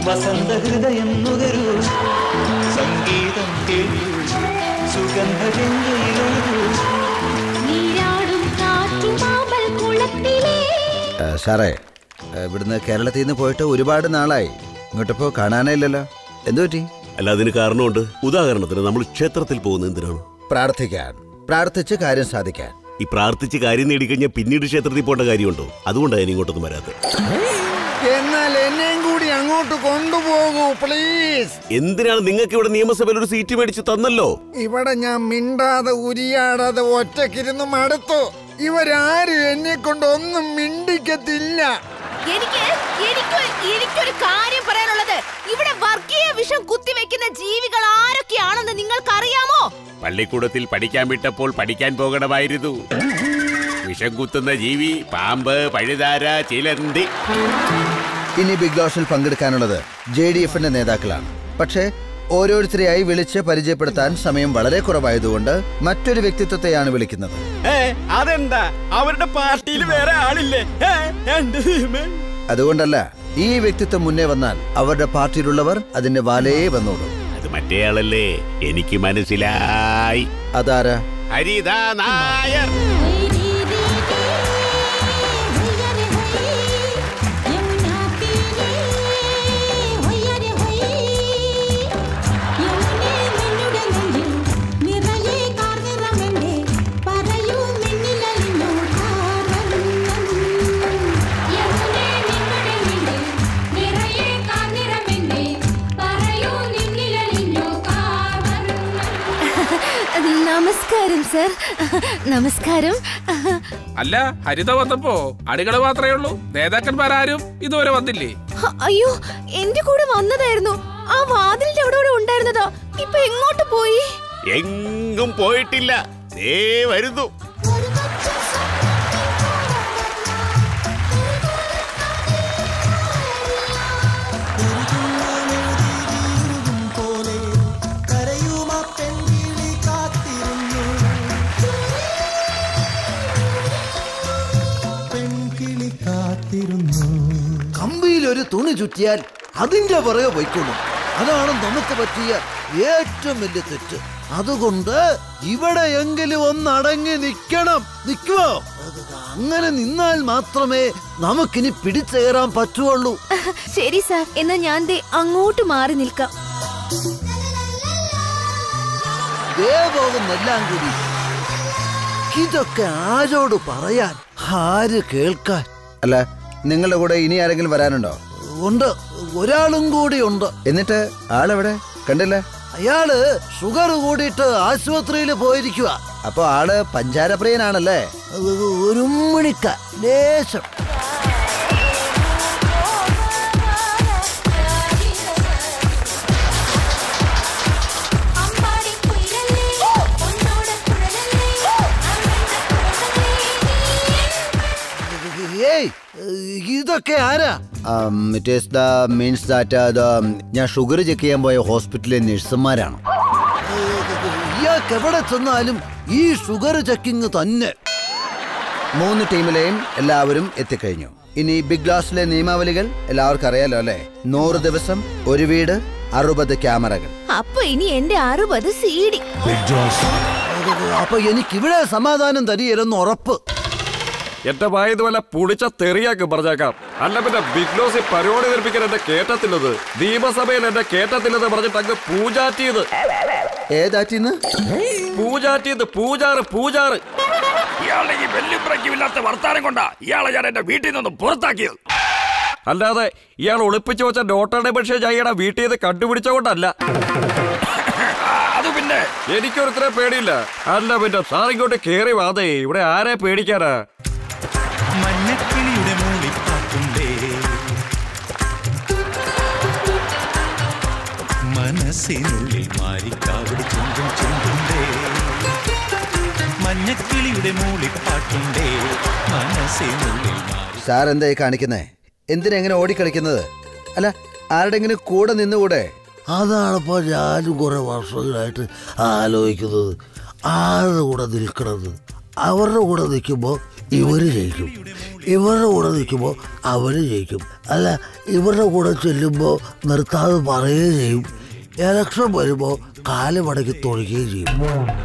വസന്ത ഹൃദയം നുകരൂ സംഗീതം കേൾക്കൂ സുഗന്ധഗംഗയിലൊഴുകൂ നീരാടും കാറ്റുമാവൽ കുളത്തിലേ ആ, സാറേ ആ, ഇവിടുന്ന് കേരളത്തിൽ നിന്ന് പോയിട്ട് ഒരുപാട് നാളായി ഇങ്ങോട്ടിപ്പോ കാണാനേ ഇല്ലല്ലോ എന്തു പറ്റി അല്ല അതിന് കാരണമുണ്ട് ഉദാഹരണത്തിന് നമ്മൾ ക്ഷേത്രത്തിൽ പോകുന്നത് എന്തിനാണ് പ്രാർത്ഥിക്കാൻ പ്രാർത്ഥിച്ച് കാര്യം സാധിക്കാൻ ഈ പ്രാർത്ഥിച്ച് കാര്യം നേടിക്കഴിഞ്ഞാൽ പിന്നീട് ക്ഷേത്രത്തിൽ പോകേണ്ട കാര്യമുണ്ടോ അതുകൊണ്ടാണ് ഞാൻ ഇങ്ങോട്ടൊന്നും വരാത്തത് എന്നാൽ എന്നെയും കൂടി അങ്ങോട്ട് കൊണ്ടുപോകൂ പ്ലീസ് എന്തിനാണ് നിങ്ങൾക്ക് ഇവിടെ നിയമസഭയിൽ ഒരു സീറ്റ് മേടിച്ച് തന്നല്ലോ ഇവിടെ ഞാൻ മിണ്ടാതെ ഉരിയാടാതെ ഒറ്റക്കിരുന്ന് മടുത്തു ഇവരാരും എന്നെ കൊണ്ട് ഒന്നും മിണ്ടിക്കത്തില്ല എനിക്ക് എനിക്ക് എനിക്കൊരു കാര്യം പറയാനുള്ളത് ഇവിടെ വർഗീയ വിഷം കുത്തിവെക്കുന്ന ജീവികൾ ആരൊക്കെയാണെന്ന് നിങ്ങൾക്കറിയാമോ പള്ളിക്കൂടത്തിൽ പഠിക്കാൻ വിട്ടപ്പോൾ പഠിക്കാൻ പോകണമായിരുന്നു വിഷം കുത്തുന്ന ജീവി പാമ്പ് പഴുതാര ചിലന്തി ഇനി ബിഗ് ലോസിൽ പങ്കെടുക്കാനുള്ളത് ജെ ഡി എഫിന്റെ നേതാക്കളാണ് പക്ഷേ ഓരോരുത്തരെയായി വിളിച്ച് പരിചയപ്പെടുത്താൻ സമയം വളരെ കുറവായതുകൊണ്ട് മറ്റൊരു വ്യക്തിത്വത്തെയാണ് വിളിക്കുന്നത് ഏ അതെന്താ അവരുടെ പാർട്ടിയിൽ വേറെ ആളില്ലേ ഏ, എന്റെ ദൈവമേ. അതുകൊണ്ടല്ല ഈ വ്യക്തിത്വം മുന്നേ വന്നാൽ അവരുടെ പാർട്ടിയിലുള്ളവർ അതിന്റെ വാലയെ വന്നോളൂ അത് മറ്റേയാളല്ലേ എനിക്ക് മനസ്സിലായി അതാരാ ഹരിതാ നായർ നമസ്കാരം സർ നമസ്കാരം അല്ല ഹരിത വന്നപ്പോ അടികൾ മാത്രമേ ഉള്ളൂ നേതാക്കന്മാരാരും ഇതുവരെ വന്നില്ലേ ഹ, അയ്യോ എന്റെ കൂടെ വന്നതായിരുന്നു ആ വാതിലിന്റെ അവിടെ ഇവിടെ ഉണ്ടായിരുന്നതാ ഇപ്പൊ എങ്ങോട്ട് പോയി എങ്ങും പോയിട്ടില്ല ദേ വരുന്നു കമ്പിയിൽ ഒരു തുണി ചുറ്റിയാൽ അതിന്റെ പുറകെ പോയിക്കൊള്ളും അതാണ് നമുക്ക് പറ്റിയ ഏറ്റവും വലിയ തെറ്റ് അതുകൊണ്ട് ഇവിടെ എങ്കിലും ഒന്നടങ്ങി നിൽക്കണം നിൽക്കുവോ അങ്ങനെ നിന്നാൽ മാത്രമേ നമുക്കിനി പിടിച്ചേറാൻ പറ്റുള്ളൂ ശരി സാർ എന്നാ ഞാൻ ദേ അങ്ങോട്ട് മാറി നിൽക്കാം ദേ പോകുന്നെല്ലാം കൂടി ഇതൊക്കെ ആരോട് പറയാൻ ആര് കേൾക്കാൻ അല്ല നിങ്ങളുടെ കൂടെ ഇനി ആരെങ്കിലും വരാനുണ്ടോ ഉണ്ട് ഒരാളും കൂടി ഉണ്ട് എന്നിട്ട് ആളെവിടെ കണ്ടില്ല അയാള് ഷുഗർ കൂടിയിട്ട് ആശുപത്രിയിൽ പോയിരിക്കുക അപ്പൊ ആള് പഞ്ചാരപ്രിയനാണല്ലേ ഒരു മണിക്ക ലേശം ഏയ് ഇതൊക്കെ ആരാ it is the means that ഞാൻ ഷുഗർ ചെക്ക് ചെയ്യാൻ പോയ ഹോസ്പിറ്റലിലെ നഴ്സുമാരാണ് ഇയാൾക്ക് എവിടെ ചെന്നാലും ഈ ഷുഗർ ചെക്കിങ് തന്നെ മൂന്ന് ടീമിലെയും എല്ലാവരും എത്തിക്കഴിഞ്ഞു ഇനി ബിഗ് ഗ്ലാസിലെ നിയമാവലികൾ എല്ലാവർക്കും അറിയാലോ അല്ലേ നൂറ് ദിവസം ഒരു വീട് അറുപത് ക്യാമറകൾ അപ്പൊ ഇനി എന്റെ അറുപത് സി ഡി അപ്പൊ എനിക്ക് ഇവിടെ സമാധാനം തരികയില്ലെന്ന് ഉറപ്പ് എന്റെ വായത് വല്ല പുളിച്ച തെറിയാക്കും പറഞ്ഞേക്കാം അല്ല പിന്നെ ബിഗ് ലോസിൽ പരിപാടി നിർപ്പിക്കാൻ എന്നെ കേട്ടത്തില്ലത് നിയമസഭയിൽ എന്നെ കേട്ടത്തില്ലെന്ന് പറഞ്ഞിട്ട് അങ്ങ് പൂജാറ്റിയത് ഏതാറ്റിന്ന് പൂജാറ്റിയത് പൂജാറ് പൂജാറ് ഇയാളുടെ ഈ വെല്ലുപ്രയ്ക്കുമില്ലാത്ത വർത്താനം കൊണ്ടാ ഇയാളെ ഞാൻ എന്റെ വീട്ടിൽ നിന്ന് പുറത്താക്കിയത് അല്ലാതെ ഇയാൾ ഒളിപ്പിച്ചു വെച്ച നോട്ടയുടെ പക്ഷേ ചായയുടെ വീട്ടിൽ നിന്ന് കണ്ടുപിടിച്ചോണ്ടല്ല അത് പിന്നെ എനിക്കൊരുത്തരെ പേടിയില്ല അല്ല പിന്നെ സാർ ഇങ്ങോട്ട് കേറി വാതേ ഇവിടെ ആരെ പേടിക്കാനാ മഞ്ഞക്കിളിയുടെ മൂളിപ്പാട്ടുണ്ടേ മനസ്സിനുള്ളിൽ മാറിക്കാവടി ചുണ്ടും ചുണ്ടുണ്ടേ മഞ്ഞക്കിളിയുടെ മൂളിപ്പാട്ടുണ്ടേ മനസ്സിനുള്ളിൽ മാറി സാർ എന്തായി കാണിക്കുന്നേ എന്തിനാ എങ്ങനെ ഓടിക്കളിക്കുന്നത് അല്ല ആരുടെങ്കിലും കൂടെ നിന്നുകൂടെ അതാണിപ്പോ ഞാനും കുറെ വർഷങ്ങളായിട്ട് ആലോചിക്കുന്നത് ആരുടെ കൂടെ നിൽക്കണത് അവരുടെ കൂടെ നിൽക്കുമ്പോൾ ഇവര് ജയിക്കും ഇവരുടെ കൂടെ നിൽക്കുമ്പോൾ അവർ ജയിക്കും അല്ല ഇവരുടെ കൂടെ ചെല്ലുമ്പോൾ നിർത്താതെ പറയുകയും ചെയ്യും ഇലക്ഷൻ വരുമ്പോൾ കാല് മടക്കി തൊഴിക്കുകയും ചെയ്യും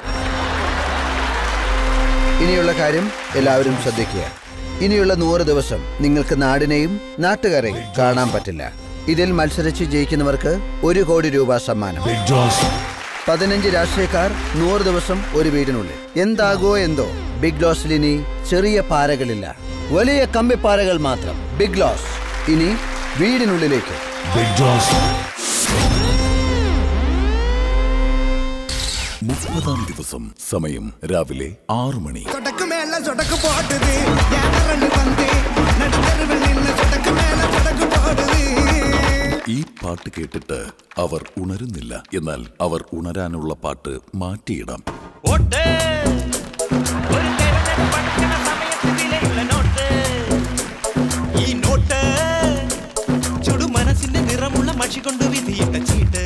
ഇനിയുള്ള കാര്യം എല്ലാവരും ശ്രദ്ധിക്കുക ഇനിയുള്ള നൂറ് ദിവസം നിങ്ങൾക്ക് നാടിനെയും നാട്ടുകാരെയും കാണാൻ പറ്റില്ല ഇതിൽ മത്സരിച്ച് ജയിക്കുന്നവർക്ക് ഒരു കോടി രൂപ സമ്മാനം പതിനഞ്ച് രാഷ്ട്രീയക്കാർ നൂറ് ദിവസം ഒരു വീടിനുള്ളിൽ എന്താകോ എന്തോ ബിഗ് ലോസിൽ ഇനി ചെറിയ പാറകളില്ല വലിയ കമ്പിപ്പാറകൾ മാത്രം ബിഗ് ലോസ് ഇനി വീടിനുള്ളിലേക്ക് മുപ്പതാം ദിവസം സമയം രാവിലെ ആറു മണി சொடக்கு மேல சொடக்கு போடுது யாரண்டு வந்து நடுத்தருவில் நின்று சொடக்கு மேல சொடக்கு போடுது ഈ പാട്ട് കേട്ടിട്ട് അവർ ഉണരുന്നില്ല എന്നാൽ അവർ ഉണരാനുള്ള പാട്ട് മാറ്റിയിടാം ഓട്ട് ഒരു തെരഞ്ഞെടുപ്പടുക്കണ സമയത്ത് വിലയുള്ള നോട്ട് ഈ നോട്ട് ചുടു മനസ്സിന്റെ നിറമുള്ള മഷി കൊണ്ട് വിധിയിട്ട ചീട്ട്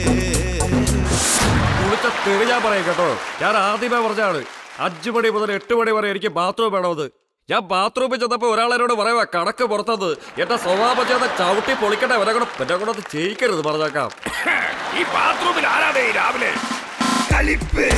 കുളിച്ച തെറി ഞാൻ പറയാം കേട്ടോ ഞാൻ ആദ്യമേ പറഞ്ഞാണ് അഞ്ചു മണി മുതൽ എട്ട് മണി വരെ എനിക്ക് ബാത്റൂം വേണമെന്ന് ഞാൻ ബാത്റൂമിൽ ചെന്നപ്പോ ഒരാളെന്നോട് പറയുക കണക്ക് പുറത്തത് എന്റെ സ്വഭാവം ചെയ്ത ചവിട്ടി പൊളിക്കട്ടെ അവരെ കൂടെ എന്നെ കൂടെ അത് ചെയ്യിക്കരുത് പറഞ്ഞേക്കാം ഈ ബാത്റൂമിൽ ആരാധേ രാവിലെ കളിപ്പ്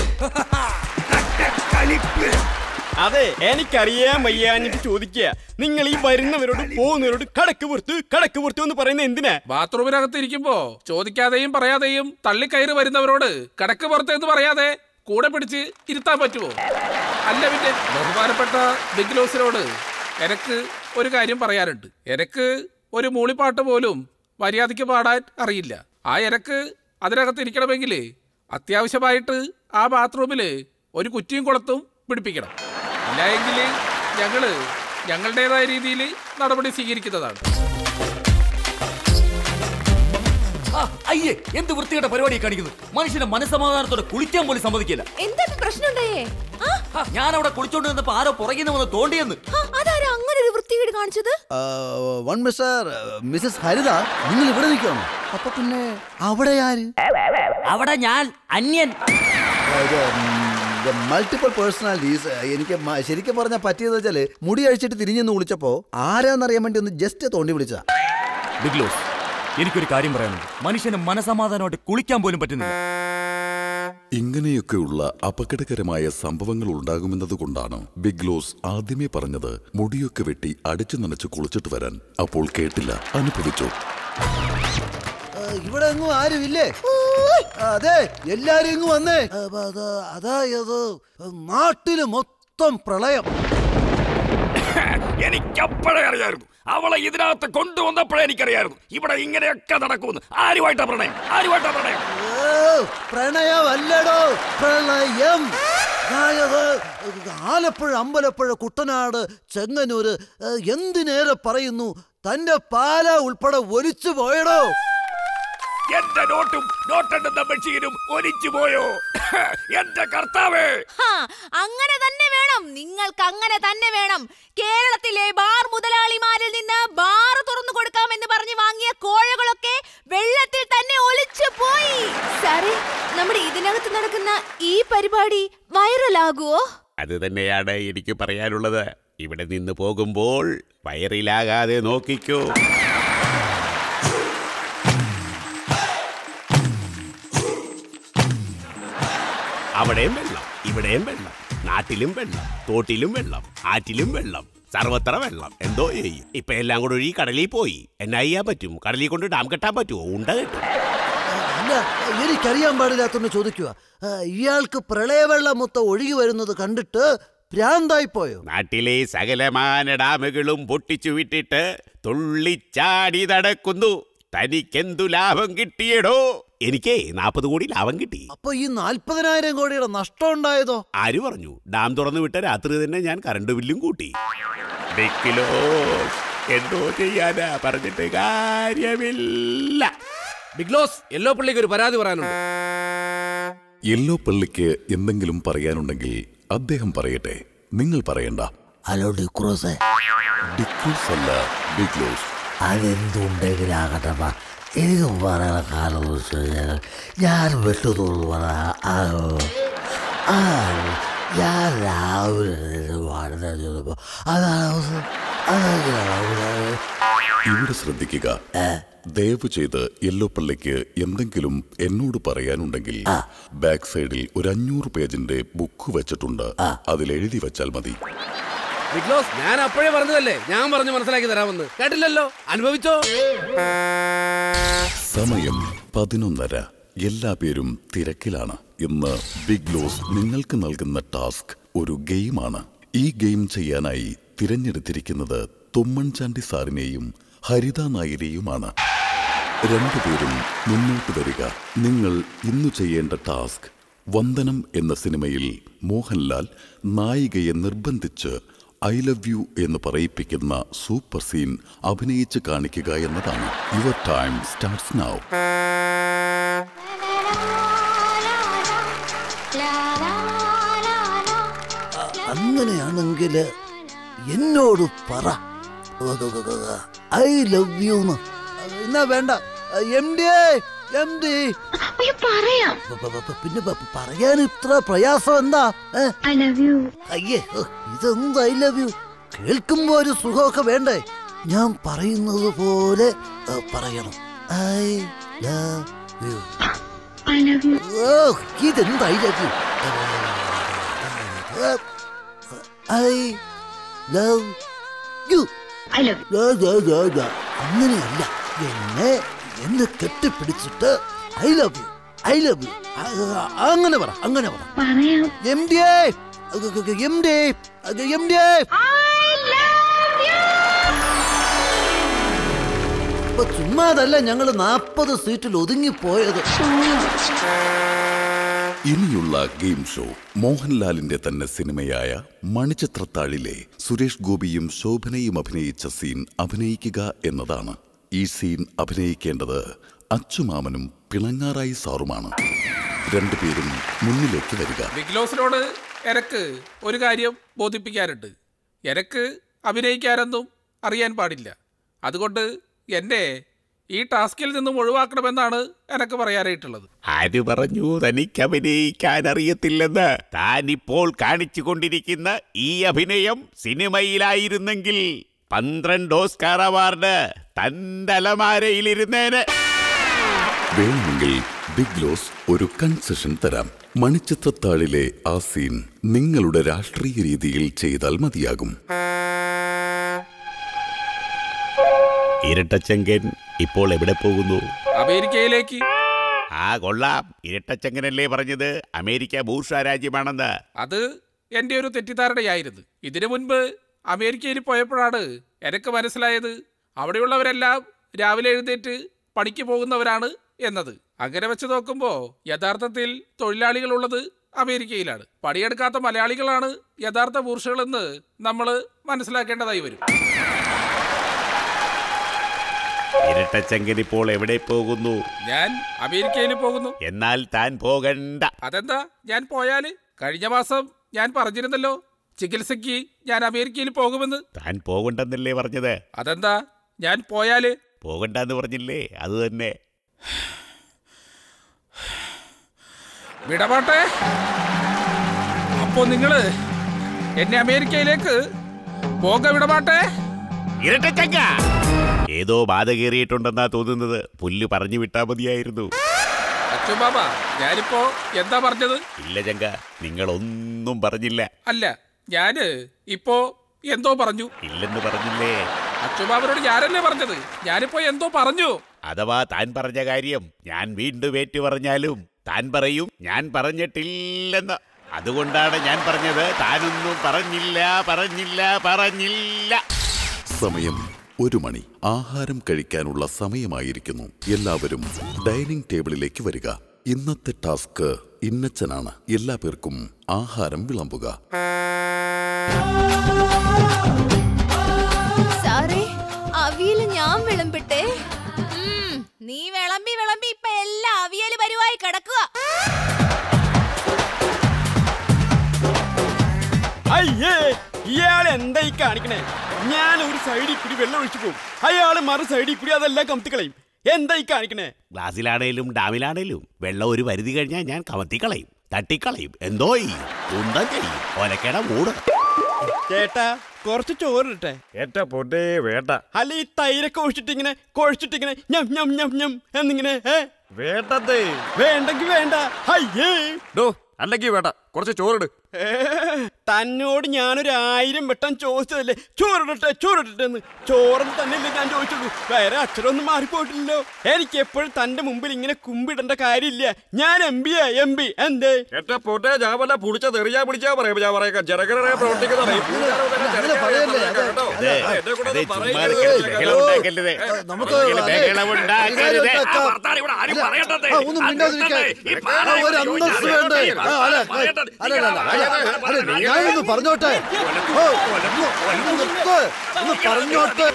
കളിപ്പ് അതെ എനിക്കറിയാൻ വയ്യാഞ്ഞിട്ട് ചോദിക്കുക നിങ്ങൾ ഈ വരുന്നവരോട് പോകുന്നവരോട് കടക്ക് പുറത്ത് കടക്ക് പുറത്ത് എന്ന് പറയുന്നത് എന്തിനാ ബാത്റൂമിനകത്ത് ഇരിക്കുമ്പോ ചോദിക്കാതെയും പറയാതെയും തള്ളിക്കയറി വരുന്നവരോട് കടക്ക് പുറത്തേന്ന് പറയാതെ കൂടെ പിടിച്ച് ഇരുത്താൻ പറ്റുമോ അല്ല പിന്നെ ബഹുമാനപ്പെട്ട ബിഗ് ലോസിനോട് എനക്ക് ഒരു കാര്യം പറയാനുണ്ട് എനക്ക് ഒരു മൂളിപ്പാട്ട് പോലും മര്യാദയ്ക്ക് പാടാൻ അറിയില്ല ആ എനക്ക് അതിനകത്ത് ഇരിക്കണമെങ്കിൽ അത്യാവശ്യമായിട്ട് ആ ബാത്റൂമിൽ ഒരു കുറ്റിയും കുളത്തും പിടിപ്പിക്കണം ഇല്ലായെങ്കിൽ ഞങ്ങള് ഞങ്ങളുടേതായ രീതിയിൽ നടപടി സ്വീകരിക്കുന്നതാണ് ആ, അയ്യേ എന്ത് വൃത്തികെട്ട പരിപാടി കാണിക്കുന്നത് മനുഷ്യനെ മനസമാധാനത്തോടെ കുളിക്കാൻ പോലും സമ്മതിക്കില്ല എന്താ ഇപ്പൊ പ്രശ്നമുണ്ടായേ ഞാൻ അവിടെ കുളിച്ചോണ്ട് നിന്നപ്പോ ആരോ പുറകിൽ നിന്ന് വന്ന് തോണ്ടിയെന്ന് ആ, അതാരാ അങ്ങനെ ഒരു വൃത്തികേട് കാണിച്ചത് വൺ മിസ്റ്റർ മിസ്സസ് ഹരിത നിങ്ങൾ ഇവിടെ നിൽക്കണം അപ്പൊ പിന്നെ അവിടെ ആര് അവിടെ ഞാൻ അന്യൻ മൾട്ടിപ്പിൾ പേഴ്സണാലിറ്റീസ് എനിക്ക് മ- ശരിക്കും പറഞ്ഞാൽ പറ്റിയെന്ന് വെച്ചാല് മുടി അഴിച്ചിട്ട് തിരിഞ്ഞെന്ന് വിളിച്ചപ്പോ ആരാന്നറിയാൻ വേണ്ടി ഒന്ന് ജസ്റ്റ് തോണ്ടി വിളിച്ചതാ ബിഗ് ലോസ് എനിക്കൊരു കാര്യം പറയാനുണ്ട് മനുഷ്യന് മനസമാധാനമായിട്ട് കുളിക്കാൻ പോലും പറ്റുന്നില്ല ഇങ്ങനെയൊക്കെയുള്ള അപകടകരമായ സംഭവങ്ങൾ ഉണ്ടാകുമെന്നതുകൊണ്ടാണ് ബിഗ് ലോസ് ആദ്യമേ പറഞ്ഞത് മുടിയൊക്കെ വെട്ടി അടിച്ചു നനച്ച് കുളിച്ചിട്ട് വരാൻ അപ്പോൾ കേട്ടില്ല അനുഭവിച്ചു ആ, ഇവിടെ എങ്ങും ആരും ഇല്ലേ അതെ എല്ലാരും ഇങ്ങ് വന്നേ അപ്പൊ അത് അതായത് നാട്ടില് മൊത്തം പ്രളയം എനിക്കപ്പോഴേ അറിയായിരുന്നു അവളെ ഇതിനകത്ത് കൊണ്ടുവന്നപ്പോഴേ എനിക്കറിയായിരുന്നു ഇവിടെ ഇങ്ങനെയൊക്കെ നടക്കുമെന്ന് ആരുമായിട്ടാ പ്രണയം ആരുമായിട്ടാ പ്രണയം ഓ, പ്രണയമല്ലടോ പ്രളയം അതായത് ആലപ്പുഴ അമ്പലപ്പുഴ കുട്ടനാട് ചെങ്ങന്നൂര് ഏ, എന്തിനേറെ പറയുന്നു തന്റെ പാല ഉൾപ്പെടെ ഒലിച്ചു പോയടോ എന്റെ നോട്ടും നോട്ടെണ്ണുന്ന മെഷീനും ഒലിച്ചു പോയോ എന്റെ കർത്താവേ ഹാ, അങ്ങനെ തന്നെ വേണം നിങ്ങൾക്ക് അങ്ങനെ തന്നെ വേണം കേരളത്തിലെ ബാർ മുതലാളിമാരിൽ നിന്ന് ബാർ തുറന്നു കൊടുക്കാമെന്ന് പറഞ്ഞ് വാങ്ങിയ കോഴകളൊക്കെ വെള്ളത്തിൽ തന്നെ ഒലിച്ചു പോയി സാറേ നമ്മുടെ ഇതിനകത്ത് നടക്കുന്ന ഈ പരിപാടി വൈറലാകുവോ അത് തന്നെയാണ് എനിക്ക് പറയാനുള്ളത് ഇവിടെ നിന്ന് പോകുമ്പോൾ വയറിലാകാതെ നോക്കിക്കോ അവിടെയും വെള്ളം ഇവിടെയും വെള്ളം നാട്ടിലും വെള്ളം തോട്ടിലും വെള്ളം ആറ്റിലും വെള്ളം സർവത്ര വെള്ളം എന്തോ ചെയ്യും ഇപ്പൊ എല്ലാം കൂടെ ഒഴുകി കടലിൽ പോയി എന്നാ ചെയ്യാൻ പറ്റും കടലിൽ കൊണ്ട് ഡാം കെട്ടാൻ പറ്റുമോ ഉണ്ട കിട്ടും അല്ല എനിക്കറിയാൻ പാടില്ലാത്തോണ്ട് ചോദിക്കുക ആ, ഇയാൾക്ക് പ്രളയവെള്ളം മൊത്തം ഒഴുകി വരുന്നത് കണ്ടിട്ട് ഭ്രാന്തായി പോയോ നാട്ടിലെ സകലമാന ഡാമുകളും പൊട്ടിച്ചു വിട്ടിട്ട് തുള്ളിച്ചാടി നടക്കുന്നു തനിക്കെന്തു ലാഭം കിട്ടിയടോ എനിക്ക് നാൽപ്പത് കോടി ലാഭം കിട്ടി അപ്പൊ ഈ നാൽപ്പതിനായിരം കോടിയുടെ നഷ്ടം ഉണ്ടായതോ ആര് പറഞ്ഞു ഡാം തുറന്നു വിട്ട രാത്രി തന്നെ ഞാൻ കറണ്ട് ബില്ലും കൂട്ടി ബിക്കിലോ എന്തോ ചെയ്യാനാ പറഞ്ഞിട്ട് കാര്യമില്ല ബിഗ് ലോസ് യെല്ലോ പള്ളിക്ക് ഒരു പരാതി പറയാനുണ്ട് യെല്ലോ പള്ളിക്ക് എന്തെങ്കിലും പറയാനുണ്ടെങ്കിൽ അദ്ദേഹം പറയട്ടെ നിങ്ങൾ പറയണ്ട ഹലോ ഡിക്രൂസേ ഡിക്രൂസ് അല്ല ബിഗ് ലോസ് അതെന്തുണ്ടെങ്കിലും ആകട്ടെ പാ. എനിക്ക് പറയുന്ന കാലം എന്ന് വെച്ച് കഴിഞ്ഞാൽ ഞാൻ വെട്ടു തോന്നുന്നു പറഞ്ഞ ആ ഞാൻ രാവിലെ എഴുന്നേറ്റ് പാടുന്ന ചെയ്തപ്പോൾ അതാണ് അവസ്ഥ ഇവിടെ ശ്രദ്ധിക്കുക ദയവ് ചെയ്ത് യെല്ലോ പള്ളിക്ക് എന്തെങ്കിലും എന്നോട് പറയാനുണ്ടെങ്കിൽ ബാക്ക് സൈഡിൽ ഒരു അഞ്ഞൂറ് പേജിന്റെ ബുക്ക് വെച്ചിട്ടുണ്ട് അതിൽ എഴുതി വെച്ചാൽ മതി ബിഗ്ലോസ് ഞാൻ അപ്പോഴേ പറഞ്ഞതല്ലേ ഞാൻ പറഞ്ഞു മനസ്സിലാക്കി തരാമെന്ന് കേട്ടില്ലല്ലോ അനുഭവിച്ചോ സമയം പതിനൊന്നര എല്ലാ പേരും തിരക്കിലാണ് ഇന്ന് ബിഗ് ലോസ് നിങ്ങൾക്ക് നൽകുന്ന ടാസ്ക് ഒരു ഗെയിമാണ് ഈ ഗെയിം ചെയ്യാനായി തിരഞ്ഞെടുത്തിരിക്കുന്നത് തുമ്മൻചാണ്ടി സാറിനെയും ഹരിത നായരെയുമാണ് രണ്ടുപേരും മുന്നോട്ട് വരിക നിങ്ങൾ ഇന്നു ചെയ്യേണ്ട ടാസ്ക് വന്ദനം എന്ന സിനിമയിൽ മോഹൻലാൽ നായികയെ നിർബന്ധിച്ച് ഐ ലവ് യു എന്ന് പറയിപ്പിക്കുന്ന സൂപ്പർ സീൻ അഭിനയിച്ച് കാണിക്കുക എന്നതാണ് യുവർ ടൈം സ്റ്റാർട്ട്സ് നൗ അങ്ങനെയാണെങ്കിൽ എന്നോട് പറ ഐ ലവ് യു എന്നാ വേണ്ട എം ഡി എം ഡി പറയാം പിന്നെ പ- പറയാൻ ഇത്ര പ്രയാസം എന്താ ഐ ലവ് യു അയ്യേ ഹ്, ഇതെന്ത് ഐ ലവ് യു കേൾക്കുമ്പോ ഒരു സുഖമൊക്കെ വേണ്ടേ ഞാൻ പറയുന്നത് പോലെ ഏ, പറയണം I love you I love you ഓ ഇതെന്ത് I love you I love you I love അങ്ങനെയല്ല എന്നെ എന്നെ കെട്ടിപ്പിടിച്ചിട്ട് I love you I love you അങ്ങനെ പറ അങ്ങനെ പറ M D M D M D ഇപ്പൊ ചുമ്മാതല്ല ഞങ്ങൾ നാപ്പത് സീറ്റിൽ ഒതുങ്ങിപ്പോയത് ഇനിയുള്ള ഗെയിം ഷോ മോഹൻലാലിന്റെ തന്നെ സിനിമയായ മണിച്ചിത്രത്താഴിലെ സുരേഷ് ഗോപിയും ശോഭനയും അഭിനയിച്ച സീൻ അഭിനയിക്കുക എന്നതാണ് ഈ സീൻ അഭിനയിക്കേണ്ടത് അച്ചുമാമനും പിണങ്ങാറായി സാറുമാണ് രണ്ടുപേരും മുന്നിലേക്ക് വരിക ബിഗ്ലോസിനോട് എനക്ക് ഒരു കാര്യം ബോധിപ്പിക്കാനുണ്ട് എനക്ക് അഭിനയിക്കാനൊന്നും അറിയാൻ പാടില്ല അതുകൊണ്ട് എന്നെ ഈ ടാസ്കിൽ നിന്നും ഒഴിവാക്കണമെന്നാണ് എനക്ക് പറയാനായിട്ടുള്ളത് ആര് പറഞ്ഞു തനിക്ക് അഭിനയിക്കാൻ അറിയത്തില്ലെന്ന് താനിപ്പോൾ കാണിച്ചു കൊണ്ടിരിക്കുന്ന ഈ അഭിനയം സിനിമയിലായിരുന്നെങ്കിൽ പന്ത്രണ്ട് ഓസ്കാർ അവാർഡ് തന്റെ അലമാരയിലിരുന്നേന് വേണമെങ്കിൽ ബിഗ് ലോസ് ഒരു കൺസെഷൻ തരാം മണിച്ചിത്രത്താഴിലെ ആ സീൻ നിങ്ങളുടെ രാഷ്ട്രീയ രീതിയിൽ ചെയ്താൽ മതിയാകും ഇരട്ടച്ചങ്കൻ ഇപ്പോൾ എവിടെ പോകുന്നു അമേരിക്കയിലേക്ക് ആ കൊള്ളാം ഇരട്ടച്ചങ്കനല്ലേ പറഞ്ഞത് അമേരിക്ക ഭൂഷ രാജ്യമാണെന്ന് അത് എൻ്റെ ഒരു തെറ്റിദ്ധാരണയായിരുന്നു ഇതിനു മുൻപ് അമേരിക്കയിൽ പോയപ്പോഴാണ് എനിക്ക് മനസ്സിലായത് അവിടെയുള്ളവരെല്ലാം രാവിലെ എഴുന്നേറ്റ് പണിക്ക് പോകുന്നവരാണ് എന്നത് അങ്ങനെ വെച്ച് നോക്കുമ്പോൾ യഥാർത്ഥത്തിൽ തൊഴിലാളികളുള്ളത് അമേരിക്കയിലാണ് പണിയെടുക്കാത്ത മലയാളികളാണ് യഥാർത്ഥ പുരുഷകളെന്ന് നമ്മൾ മനസ്സിലാക്കേണ്ടതായി വരും ഇരട്ടച്ചങ്കൻ ഇപ്പോൾ എവിടെ പോകുന്നു ഞാൻ അമേരിക്കയിൽ പോകുന്നു എന്നാൽ താൻ പോകണ്ട അതെന്താ ഞാൻ പോയാല് കഴിഞ്ഞ മാസം ഞാൻ പറഞ്ഞിരുന്നല്ലോ ചികിത്സയ്ക്ക് ഞാൻ അമേരിക്കയിൽ പോകുമെന്ന് താൻ പോകണ്ടെന്നല്ലേ പറഞ്ഞത് അതെന്താ ഞാൻ പോയാല് പോകണ്ടെന്ന് പറഞ്ഞില്ലേ അത് തന്നെ വിടപാട്ടെ അപ്പോ നിങ്ങള് എന്നെ അമേരിക്കയിലേക്ക് പോക വിടപാട്ടെ ഇരട്ടച്ചങ്ക ഏതോ ബാധ കയറിയിട്ടുണ്ടെന്നാ തോന്നുന്നത് പുല്ല് പറഞ്ഞു വിട്ടാ മതിയായിരുന്നു അച്ചു ബാബ ഞാനിപ്പോ എന്താ പറഞ്ഞത് ഇല്ല ചങ്ക നിങ്ങളൊന്നും പറഞ്ഞില്ല അല്ല ഞാന് ഇപ്പോ എന്തോ പറഞ്ഞു ഇല്ലെന്ന് പറഞ്ഞില്ലേ അച്ചുബാബനോട് ഞാനല്ലേ പറഞ്ഞത് ഞാനിപ്പോ എന്തോ പറഞ്ഞു അഥവാ താൻ പറഞ്ഞ കാര്യം ഞാൻ വീണ്ടും ഏറ്റു പറഞ്ഞാലും താൻ പറയും ഞാൻ പറഞ്ഞിട്ടില്ലെന്ന് അതുകൊണ്ടാണ് ഞാൻ പറഞ്ഞത് താനൊന്നും പറഞ്ഞില്ല പറഞ്ഞില്ല പറഞ്ഞില്ല സമയം ഒരു മണി ആഹാരം കഴിക്കാനുള്ള സമയമായിരിക്കുന്നു എല്ലാവരും ഡൈനിങ് ടേബിളിലേക്ക് വരിക ഇന്നത്തെ ടാസ്ക് ഇന്നച്ചനാണ് എല്ലാ പേർക്കും ആഹാരം വിളമ്പുക സാറേ അവിയല് ഞാൻ വിളമ്പിട്ടെ ഉം, നീ വിളമ്പി വിളമ്പി ഇപ്പൊ എല്ലാ അവിയല് വരുവായി കിടക്കുക അയ്യേ ഇയാൾ എന്താ ഈ കാണിക്കണേ ഞാൻ ഒരു സൈഡിൽ കൂടി വെള്ളം ഒഴിച്ചു പോകും അയാള് മറു സൈഡിൽ കൂടി അതെല്ലാം കമത്തിക്കളയും എന്താ ഈ കാണിക്കണേ ഗ്ലാസ്സിലാണേലും ഡാമിലാണേലും വെള്ളം ഒരു പരിധി കഴിഞ്ഞാൽ ഞാൻ കമത്തിക്കളയും തട്ടിക്കളയും എന്തോ ചെയ്യും കുന്തം ചെയ്യും ഒലക്കട മൂട് ചേട്ടാ കുറച്ച് ചോറിട്ടെ എന്റെ പൊന്നേ വേണ്ട അല്ല ഈ തൈരൊക്കെ ഒഴിച്ചിട്ട് ഇങ്ങനെ കൊഴിച്ചിട്ട് ഇങ്ങനെ ഞം ഞം ഞം ഞം എന്നിങ്ങനെ ഏ വേണ്ടതേ വേണ്ടെങ്കി വേണ്ട അയ്യേ ഡോ അല്ലെങ്കിൽ വേണ്ട കുറച്ച് ചോറിട് ഏ, തന്നോട് ഞാനൊരു ആയിരം വട്ടം ചോദിച്ചതല്ലേ ചോറിടട്ടെ ചോറിടട്ടെ എന്ന് ചോറെന്ന് തന്നെയല്ലേ ഞാൻ ചോദിച്ചുള്ളൂ വേറെ അക്ഷരമൊന്നും മാറിപ്പോയിട്ടില്ലല്ലോ എനിക്ക് എപ്പോഴും തന്റെ മുമ്പിൽ ഇങ്ങനെ കുമ്പിടേണ്ട കാര്യമില്ല ഞാൻ എം ബി എം ബി എന്തേ എന്റെ പൊന്നെ ഞാൻ വല്ല പുടിച്ച തെറിയാ പിടിച്ചാ പറയാം ഞാൻ പറയാം ജനകരെ പ്രവർത്തിക്കുന്ന അതെ, അതെ, ചുമ്മാ ഇരിക്കരുത്, ബഹളം ഉണ്ടാക്കരുത്. ഇങ്ങനെ ബഹളം ഉണ്ടാക്കരുത്. ആ വർത്താനം ഇവിടെ ആരും പറയണ്ടത്. ഒന്നും മിണ്ടാതിരിക്കാൻ ആ, ഒരു അന്തസ് വേണ്ടേ ആ, അല്ല, അല്ല, അല്ല, അല്ല, അല്ല, അല്ല, ഞാനൊന്ന് പറഞ്ഞോട്ടെ ഓ, ഒന്ന് ഒന്ന് നിർത്ത്. ഒന്ന് പറഞ്ഞോട്ടെ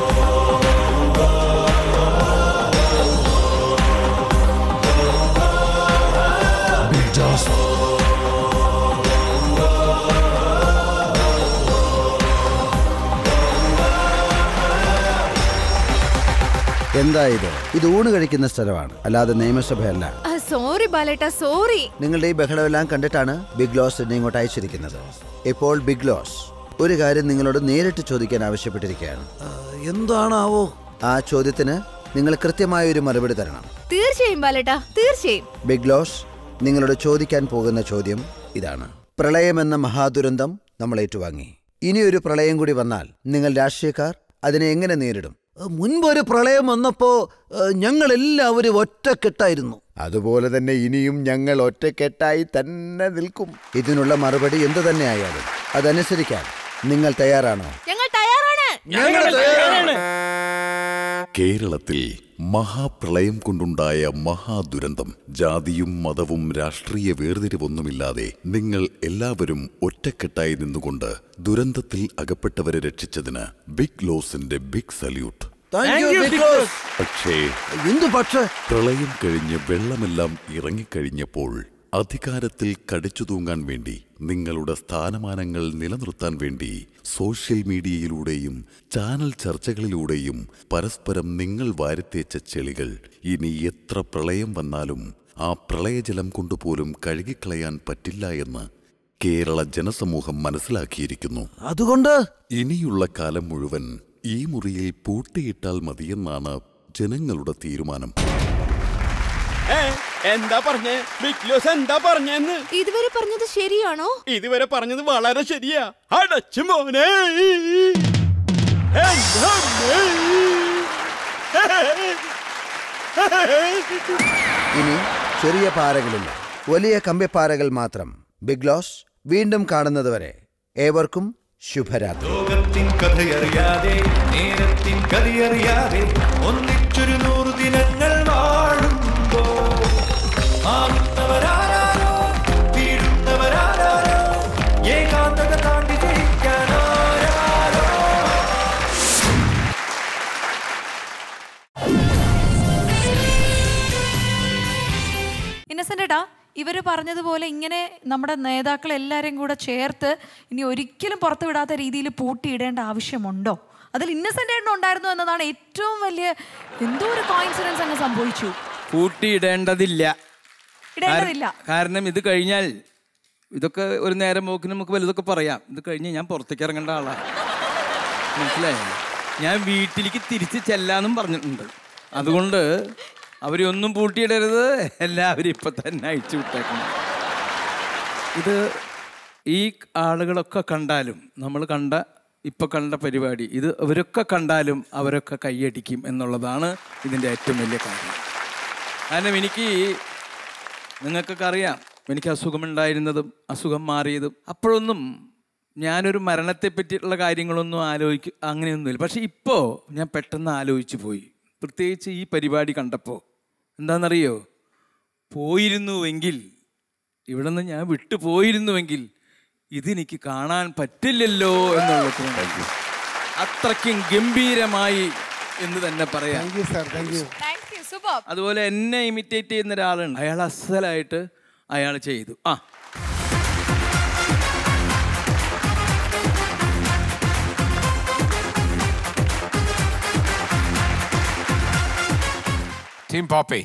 എന്താ ഇത് ഇത് ഊണ് കഴിക്കുന്ന സ്ഥലമാണ് അല്ലാതെ നിയമസഭയല്ല സോറി ബാലേട്ട സോറി നിങ്ങളുടെ ഈ ബഹളമെല്ലാം കണ്ടിട്ടാണ് ബിഗ് ലോസ് എന്നെ ഇങ്ങോട്ട് അയച്ചിരിക്കുന്നത് ഇപ്പോൾ ബിഗ് ലോസ് ഒരു കാര്യം നിങ്ങളോട് നേരിട്ട് ചോദിക്കാൻ ആവശ്യപ്പെട്ടിരിക്കുകയാണ് എന്താണാവോ ആ ചോദ്യത്തിന് നിങ്ങൾ കൃത്യമായ ഒരു മറുപടി തരണം തീർച്ചയായും ബാലേട്ട തീർച്ചയായും ബിഗ് ലോസ് നിങ്ങളോട് ചോദിക്കാൻ പോകുന്ന ചോദ്യം ഇതാണ് പ്രളയമെന്ന മഹാദുരന്തം നമ്മൾ ഏറ്റുവാങ്ങി ഇനി ഒരു പ്രളയം കൂടി വന്നാൽ നിങ്ങൾ രാഷ്ട്രീയക്കാർ അതിനെ എങ്ങനെ നേരിടും മുൻപൊരു പ്രളയം വന്നപ്പോ ഞങ്ങൾ എല്ലാവരും ഒറ്റക്കെട്ടായിരുന്നു അതുപോലെ തന്നെ ഇനിയും ഞങ്ങൾ ഒറ്റക്കെട്ടായി തന്നെ നിൽക്കും ഇതിനുള്ള മറുപടി എന്തു തന്നെ ആയാലും അതനുസരിക്കാൻ നിങ്ങൾ തയ്യാറാണോ ഞങ്ങൾ തയ്യാറാണ് ഞങ്ങൾ തയ്യാറാണ് കേരളത്തിൽ മഹാപ്രളയം കൊണ്ടുണ്ടായ മഹാദുരന്തം ജാതിയും മതവും രാഷ്ട്രീയ വേർതിരിവൊന്നുമില്ലാതെ നിങ്ങൾ എല്ലാവരും ഒറ്റക്കെട്ടായി നിന്നുകൊണ്ട് ദുരന്തത്തിൽ അകപ്പെട്ടവരെ രക്ഷിച്ചതിന് ബിഗ് ലോസിന്റെ big salute Thank you, Big Boss. പക്ഷേ എന്തു പക്ഷേ പ്രളയം കഴിഞ്ഞ് വെള്ളമെല്ലാം ഇറങ്ങിക്കഴിഞ്ഞപ്പോൾ അധികാരത്തിൽ കടിച്ചു തൂങ്ങാൻ വേണ്ടി നിങ്ങളുടെ സ്ഥാനമാനങ്ങൾ നിലനിർത്താൻ വേണ്ടി സോഷ്യൽ മീഡിയയിലൂടെയും ചാനൽ ചർച്ചകളിലൂടെയും പരസ്പരം നിങ്ങൾ വാരിത്തേച്ച ചെളികൾ ഇനി എത്ര പ്രളയം വന്നാലും ആ പ്രളയജലം കൊണ്ടുപോലും കഴുകിക്കളയാൻ പറ്റില്ല എന്ന് കേരള ജനസമൂഹം മനസ്സിലാക്കിയിരിക്കുന്നു അതുകൊണ്ട് ഇനിയുള്ള കാലം മുഴുവൻ ഈ മുറിയിൽ പൂട്ടിയിട്ടാൽ മതിയെന്നാണ് ജനങ്ങളുടെ തീരുമാനം ഏ, എന്താ പറഞ്ഞേ ബിഗ് ലോസ് എന്താ പറഞ്ഞെന്ന് ഇതുവരെ പറഞ്ഞത് ശരിയാണോ ഇതുവരെ പറഞ്ഞത് വളരെ ശരിയാ അടച്ചു മോനെ എൻ്റെ അമ്മേ. ഇനി ചെറിയ പാറകളില്ല വലിയ കമ്പിപ്പാറകൾ മാത്രം ബിഗ് ലോസ് വീണ്ടും കാണുന്നതുവരെ ഏവർക്കും ശുഭരാത്രി ലോകത്തിൻ കഥയറിയാതെ നേരത്തിൻ കഥയറിയാതെ ഒന്നിച്ചൊരു നൂറു ദിനങ്ങൾ വാഴുമ്പോ ആവുന്നവരാരോ വീഴുന്നവരാരോ ഏകാന്തത താണ്ടി ജയിക്കാനാരോ ഇന്നസെന്റേട്ടാ ഇവര് പറഞ്ഞതുപോലെ ഇങ്ങനെ നമ്മുടെ നേതാക്കൾ എല്ലാവരെയും കൂടെ ചേർത്ത് ഇനി ഒരിക്കലും പുറത്തു വിടാത്ത രീതിയിൽ പൂട്ടിയിടേണ്ട ആവശ്യമുണ്ടോ അതിൽ ഇന്നസെന്റ് ഏട്ടൻ ഉണ്ടായിരുന്നു എന്നതാണ് ഏറ്റവും വലിയ എന്തോ ഒരു കോയിൻസിഡൻസ് അങ്ങ് സംഭവിച്ചു പൂട്ടിയിടേണ്ടതില്ല ഇടേണ്ടതില്ല കാരണം ഇത് കഴിഞ്ഞാൽ ഇതൊക്കെ ഒരു നേരം പോക്കിന് നമുക്ക് വലുതൊക്കെ പറയാം ഇത് കഴിഞ്ഞ് ഞാൻ പുറത്തേക്ക് ഇറങ്ങേണ്ട ആളാണ് മനസ്സിലായോ ഞാൻ വീട്ടിലേക്ക് തിരിച്ച് ചെല്ലാന്നും പറഞ്ഞിട്ടുണ്ട് അതുകൊണ്ട് അവരൊന്നും പൂട്ടിയിടരുത് എല്ലാവരും ഇപ്പൊ തന്നെ അയച്ചു വിട്ടേക്കണം ഇത് ഈ ആളുകളൊക്കെ കണ്ടാലും നമ്മൾ കണ്ട ഇപ്പൊ കണ്ട പരിപാടി ഇത് അവരൊക്കെ കണ്ടാലും അവരൊക്കെ കൈയടിക്കും എന്നുള്ളതാണ് ഇതിൻ്റെ ഏറ്റവും വലിയ കാര്യം കാരണം എനിക്ക് നിങ്ങൾക്കൊക്കെ അറിയാം എനിക്ക് അസുഖമുണ്ടായിരുന്നതും അസുഖം മാറിയതും അപ്പോഴൊന്നും ഞാനൊരു മരണത്തെ പറ്റിയിട്ടുള്ള കാര്യങ്ങളൊന്നും ആലോചിക്കും അങ്ങനെയൊന്നുമില്ല പക്ഷെ ഇപ്പോൾ ഞാൻ പെട്ടെന്ന് ആലോചിച്ചു പോയി പ്രത്യേകിച്ച് ഈ പരിപാടി കണ്ടപ്പോൾ എന്താണെന്നറിയോ പോയിരുന്നുവെങ്കിൽ ഇവിടെ നിന്ന് ഞാൻ വിട്ടു പോയിരുന്നുവെങ്കിൽ ഇതെനിക്ക് കാണാൻ പറ്റില്ലല്ലോ എന്നുള്ളത് അത്രയ്ക്കും ഗംഭീരമായി എന്ന് തന്നെ പറയാം അതുപോലെ എന്നെ ഇമിറ്റേറ്റ് ചെയ്യുന്ന ഒരാളുണ്ട് അയാൾ അസലായിട്ട് അയാൾ ചെയ്തു ആ ടീം പോപ്പേ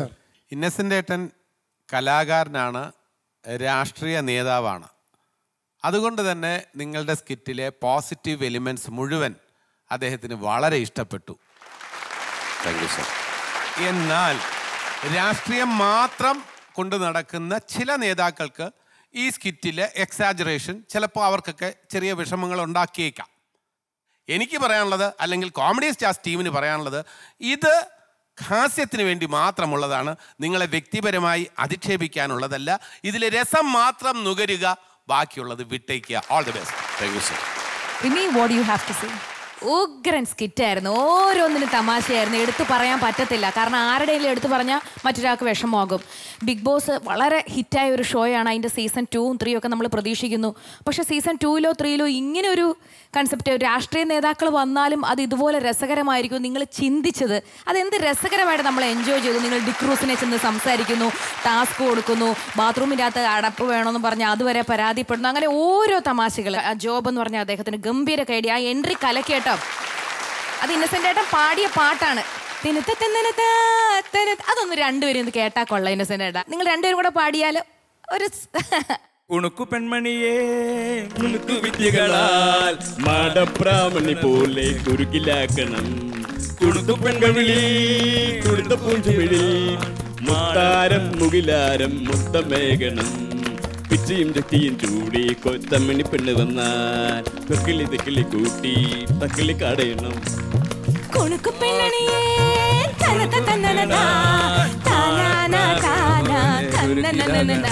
ഇന്നസെന്റ് ഏട്ടൻ കലാകാരനാണ് രാഷ്ട്രീയ നേതാവാണ് അതുകൊണ്ട് തന്നെ നിങ്ങളുടെ സ്കിറ്റിലെ പോസിറ്റീവ് എലിമെൻറ്റ്സ് മുഴുവൻ അദ്ദേഹത്തിന് വളരെ ഇഷ്ടപ്പെട്ടു താങ്ക് യു സർ എന്നാൽ രാഷ്ട്രീയം മാത്രം കൊണ്ട് നടക്കുന്ന ചില നേതാക്കൾക്ക് ഈ സ്കിറ്റിലെ എക്സാജറേഷൻ ചിലപ്പോൾ അവർക്കൊക്കെ ചെറിയ വിഷമങ്ങൾ ഉണ്ടാക്കിയേക്കാം എനിക്ക് പറയാനുള്ളത് അല്ലെങ്കിൽ കോമഡി സ്റ്റാർസ് ടീമിന് പറയാനുള്ളത് ഇത് ഹാസ്യത്തിന് വേണ്ടി മാത്രമുള്ളതാണ് നിങ്ങളെ വ്യക്തിപരമായി അധിക്ഷേപിക്കാനുള്ളതല്ല ഇതിൽ രസം മാത്രം നുകരുക ബാക്കിയുള്ളത് വിട്ടേക്കുക all the best thank you sir Rimi what you have to say ഉഗ്രൻ സ്കിറ്റായിരുന്നു ഓരോന്നിനും തമാശയായിരുന്നു എടുത്തു പറയാൻ പറ്റത്തില്ല കാരണം ആരുടെയെങ്കിലും എടുത്തു പറഞ്ഞാൽ മറ്റൊരാൾക്ക് വിഷമമാകും ബിഗ് ബോസ് വളരെ ഹിറ്റായ ഒരു ഷോയാണ് അതിൻ്റെ സീസൺ ടൂവും ത്രീയും ഒക്കെ നമ്മൾ പ്രതീക്ഷിക്കുന്നു പക്ഷേ സീസൺ ടൂവിലോ ത്രീയിലോ ഇങ്ങനെ ഒരു കൺസെപ്റ്റ് രാഷ്ട്രീയ നേതാക്കൾ വന്നാലും അത് ഇതുപോലെ രസകരമായിരിക്കും നിങ്ങൾ ചിന്തിച്ചത് അതെന്ത് രസകരമായിട്ട് നമ്മൾ എൻജോയ് ചെയ്തു നിങ്ങൾ ഡിക്രൂസിനെ ചെന്ന് സംസാരിക്കുന്നു ടാസ്ക് കൊടുക്കുന്നു ബാത്റൂമിൻ്റെ അകത്ത് അടപ്പ് വേണമെന്ന് പറഞ്ഞ് അതുവരെ പരാതിപ്പെടുന്നു അങ്ങനെ ഓരോ തമാശകൾ ആ ജോബ് എന്ന് പറഞ്ഞാൽ അദ്ദേഹത്തിന് ഗംഭീര കൈഡി ആ എൻട്രി കലക്കേട്ടോ അത് ഇന്നസെന്റ് ഏട്ടൻ പാടിയ പാട്ടാണ് തിനുത്ത തിന്നനത്ത തിനുത്ത. അതൊന്ന് രണ്ടുപേരും ഒന്ന് കേട്ടാ കൊള്ള ഇന്നസെന്റ് ഏട്ടാ നിങ്ങൾ രണ്ടുപേരും കൂടെ പാടിയാൽ ഒരു സ്- ഉണുക്കു പെൺമണിയേ ഉണുക്കു വിദ്യകളാൽ മാടപ്രാമണി പോലെ കുറുകിലാക്കണം കുടുത്തു പെൺകവിളി കുടുത്ത പൂഞ്ചുമിഴി മുത്താരം മുകിലാരം മുത്തമേകണം പിച്ചയും ചട്ടിയും ചൂടി കൊത്തമ്മണി പെണ്ണ് വന്നാൽ തക്കിളി തെക്കിളി കൂട്ടി തക്കിളി കടയണം കുണുക്കു പെണ്ണണിയേ തനത തന്നനതാ താനാന താനാ തന്നനനനന.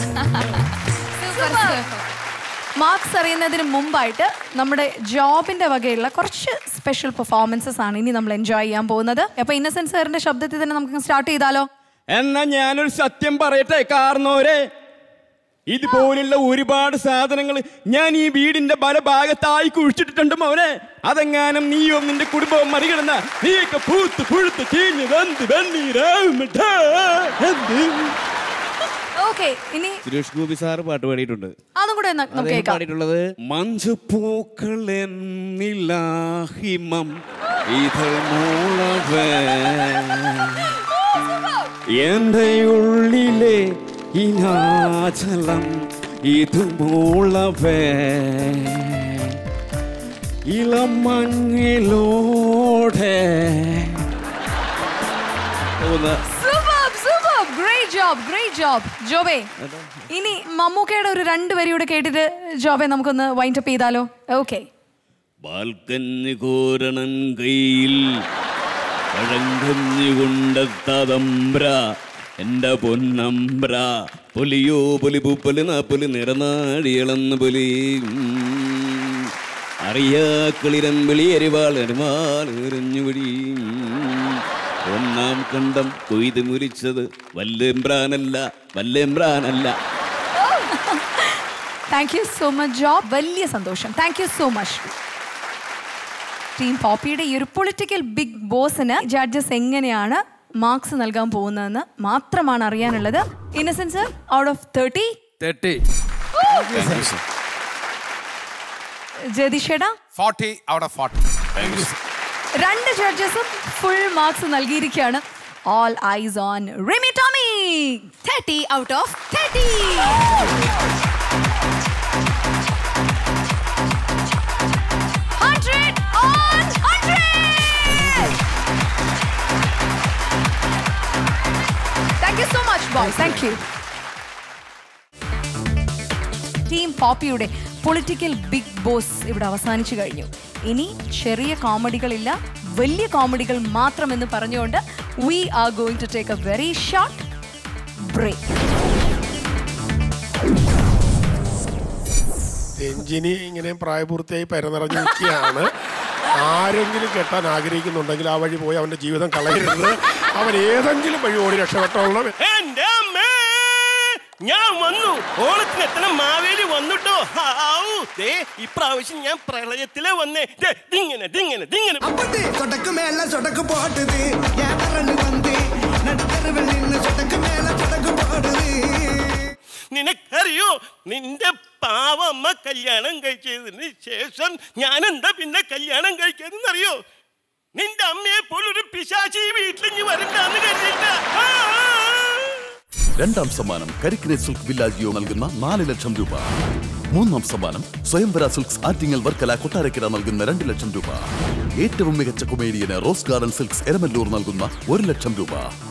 മാർക്സ് അറിയുന്നതിന് മുമ്പായിട്ട് നമ്മുടെ ജോബിന്റെ വകയുള്ള കുറച്ച് സ്പെഷ്യൽ പെർഫോമൻസസ് ആണ് ഇനി നമ്മൾ എൻജോയ് ചെയ്യാൻ പോകുന്നത് അപ്പൊ ഇന്നസെന്റ് സാറിന്റെ ശബ്ദത്തിൽ തന്നെ നമുക്ക് സ്റ്റാർട്ട് ചെയ്താലോ എന്നാ ഞാനൊരു സത്യം പറയട്ടെ കാർന്നോരെ ഇതുപോലുള്ള ഒരുപാട് സാധനങ്ങൾ ഞാൻ ഈ വീടിന്റെ പല ഭാഗത്തായി കുഴിച്ചിട്ടിട്ടുണ്ട് മോനെ അതെങ്ങാനും നീയോ നിന്റെ കുടുംബവും മറികടന്ന നീയൊക്കെ പൂത്ത് പുഴുത്ത് ചീഞ്ഞ് വെന്ത് വെണ്ണീരാവും ടാ. എന്ത്? ഓക്കെ ഇനി സുരേഷ് ഗോപി സാറ് പാട്ട് പാടിയിട്ടുണ്ട് അതും കൂടെ ഒന്ന് നമുക്ക് അദ്ദേഹം കേൾക്കാം പാടിയിട്ടുള്ളത് മഞ്ചുപൂക്കൾ എന്നിലാഹിമം ഇതൾ മൂളവേ എന്റെ ഉള്ളിലെ ഇനാചലം ഇത് മൂളവേ ഇളം മഞ്ഞിലോടെ super super great job great job ജോബേ ഇനി മമ്മൂക്കയുടെ ഒരു രണ്ട് വരി കൂടെ കേട്ടിട്ട് ജോബെ നമുക്കൊന്ന് വൈൻഡ് അപ്പ് ചെയ്താലോ ഓക്കെ പാൽക്കഞ്ഞ് കോരണം കയ്യിൽ പഴങ്കഞ്ഞ് കൊണ്ടെത്തതമ്പ്ര എന്റെ പൊന്നമ്പ്ര പൊലിയോ പൊലി പൂപ്പൊലി നാപ്പൊലി നിറനാടിയളന്ന് പൊലി അറിയാക്കളിരമ്പിളി എരിവാൾ എരിവാൾ എറിഞ്ഞുപിടി ഒന്നാം കണ്ടം കൊയ്ത് മുരിച്ചത് വല്ലേമ്പ്രാനല്ല വല്ലേമ്പ്രാനല്ല thank you so much Job വലിയ സന്തോഷം thank you so much team പോപ്പിയുടെ ഈ ഒരു പൊളിറ്റിക്കൽ ബിഗ് ബോസിന് ജഡ്ജസ് എങ്ങനെയാണ് മാർക്സ് നൽകാൻ പോകുന്നതെന്ന് മാത്രമാണ് അറിയാനുള്ളത് ഇന്നസെൻസ് ഔട്ട് ഓഫ് തേർട്ടി തേർട്ടി ജതിഷേടാ ഫോർട്ടി ഔട്ട് ഓഫ് ഫോർട്ടി രണ്ട് ജഡ്ജസും ഫുൾ മാർക്സ് നൽകിയിരിക്കുകയാണ് all eyes on Rimi Tomy thirty out of thirty hundred on hundred thank you so much boy thank you team പോപ്പിയുടെ പൊളിറ്റിക്കൽ ബിഗ് ബോസ് ഇവിടെ അവസാനിച്ചു കഴിഞ്ഞു ഇനി ചെറിയ കോമഡികളില്ല വലിയ കോമഡികൾ മാത്രമെന്ന് പറഞ്ഞുകൊണ്ട് we are going to take a very short break Ranjini ഇങ്ങനെ പ്രായപൂർത്തിയായി പരനിറഞ്ഞു നിൽക്കുകയാണ് ആരെങ്കിലും കെട്ടാൻ ആഗ്രഹിക്കുന്നുണ്ടെങ്കിൽ ആ വഴി പോയി അവന്റെ ജീവിതം കളയരുത് അവൻ ഏതെങ്കിലും വഴി ഓടി രക്ഷപ്പെട്ടോളണം എന്റെ അമ്മേ ഞാൻ വന്നു ഓണത്തിന് എത്തണം മാവേലി വന്നുട്ടോ ഹാവൂ, ദേ ഇപ്രാവശ്യം ഞാൻ പ്രളയത്തിലെ വന്നേ ദേ, ദിങ്ങനെ ദിങ്ങനെ ദിങ്ങനെ சொடக்கு மேல சொடக்கு போட்டுது ஏன் வந்து நடுத்தருவில் நின்று சொடக்கு மேல சொடக்கு போடுது നിനക്കറിയോ നിന്റെ പാവമ്മ കല്യാണം കഴിച്ചതിന് ശേഷം ഞാൻ എന്താ പിന്നെ കല്യാണം കഴിക്കാതെന്നറിയോ നിന്റെ അമ്മയെ പോലൊരു പിശാചി വീട്ടിൽ ഇനി വരണ്ടാന്ന് കരുതിയിട്ടാ ആ, ആ, ആ. രണ്ടാം സമ്മാനം കരിക്കിനെ സിൽക്ക് വില്ലാജിയോ നൽകുന്ന നാല് ലക്ഷം രൂപ മൂന്നാം സമ്മാനം സ്വയംവര സിൽക്സ് ആറ്റിങ്ങൽ വർക്കല കൊട്ടാരക്കര നൽകുന്ന രണ്ട് ലക്ഷം രൂപ ഏറ്റവും മികച്ച കൊമേഡിയന് റോസ് ഗാർഡൻ സിൽക്സ് എരമല്ലൂർ നൽകുന്ന ഒരു ലക്ഷം രൂപ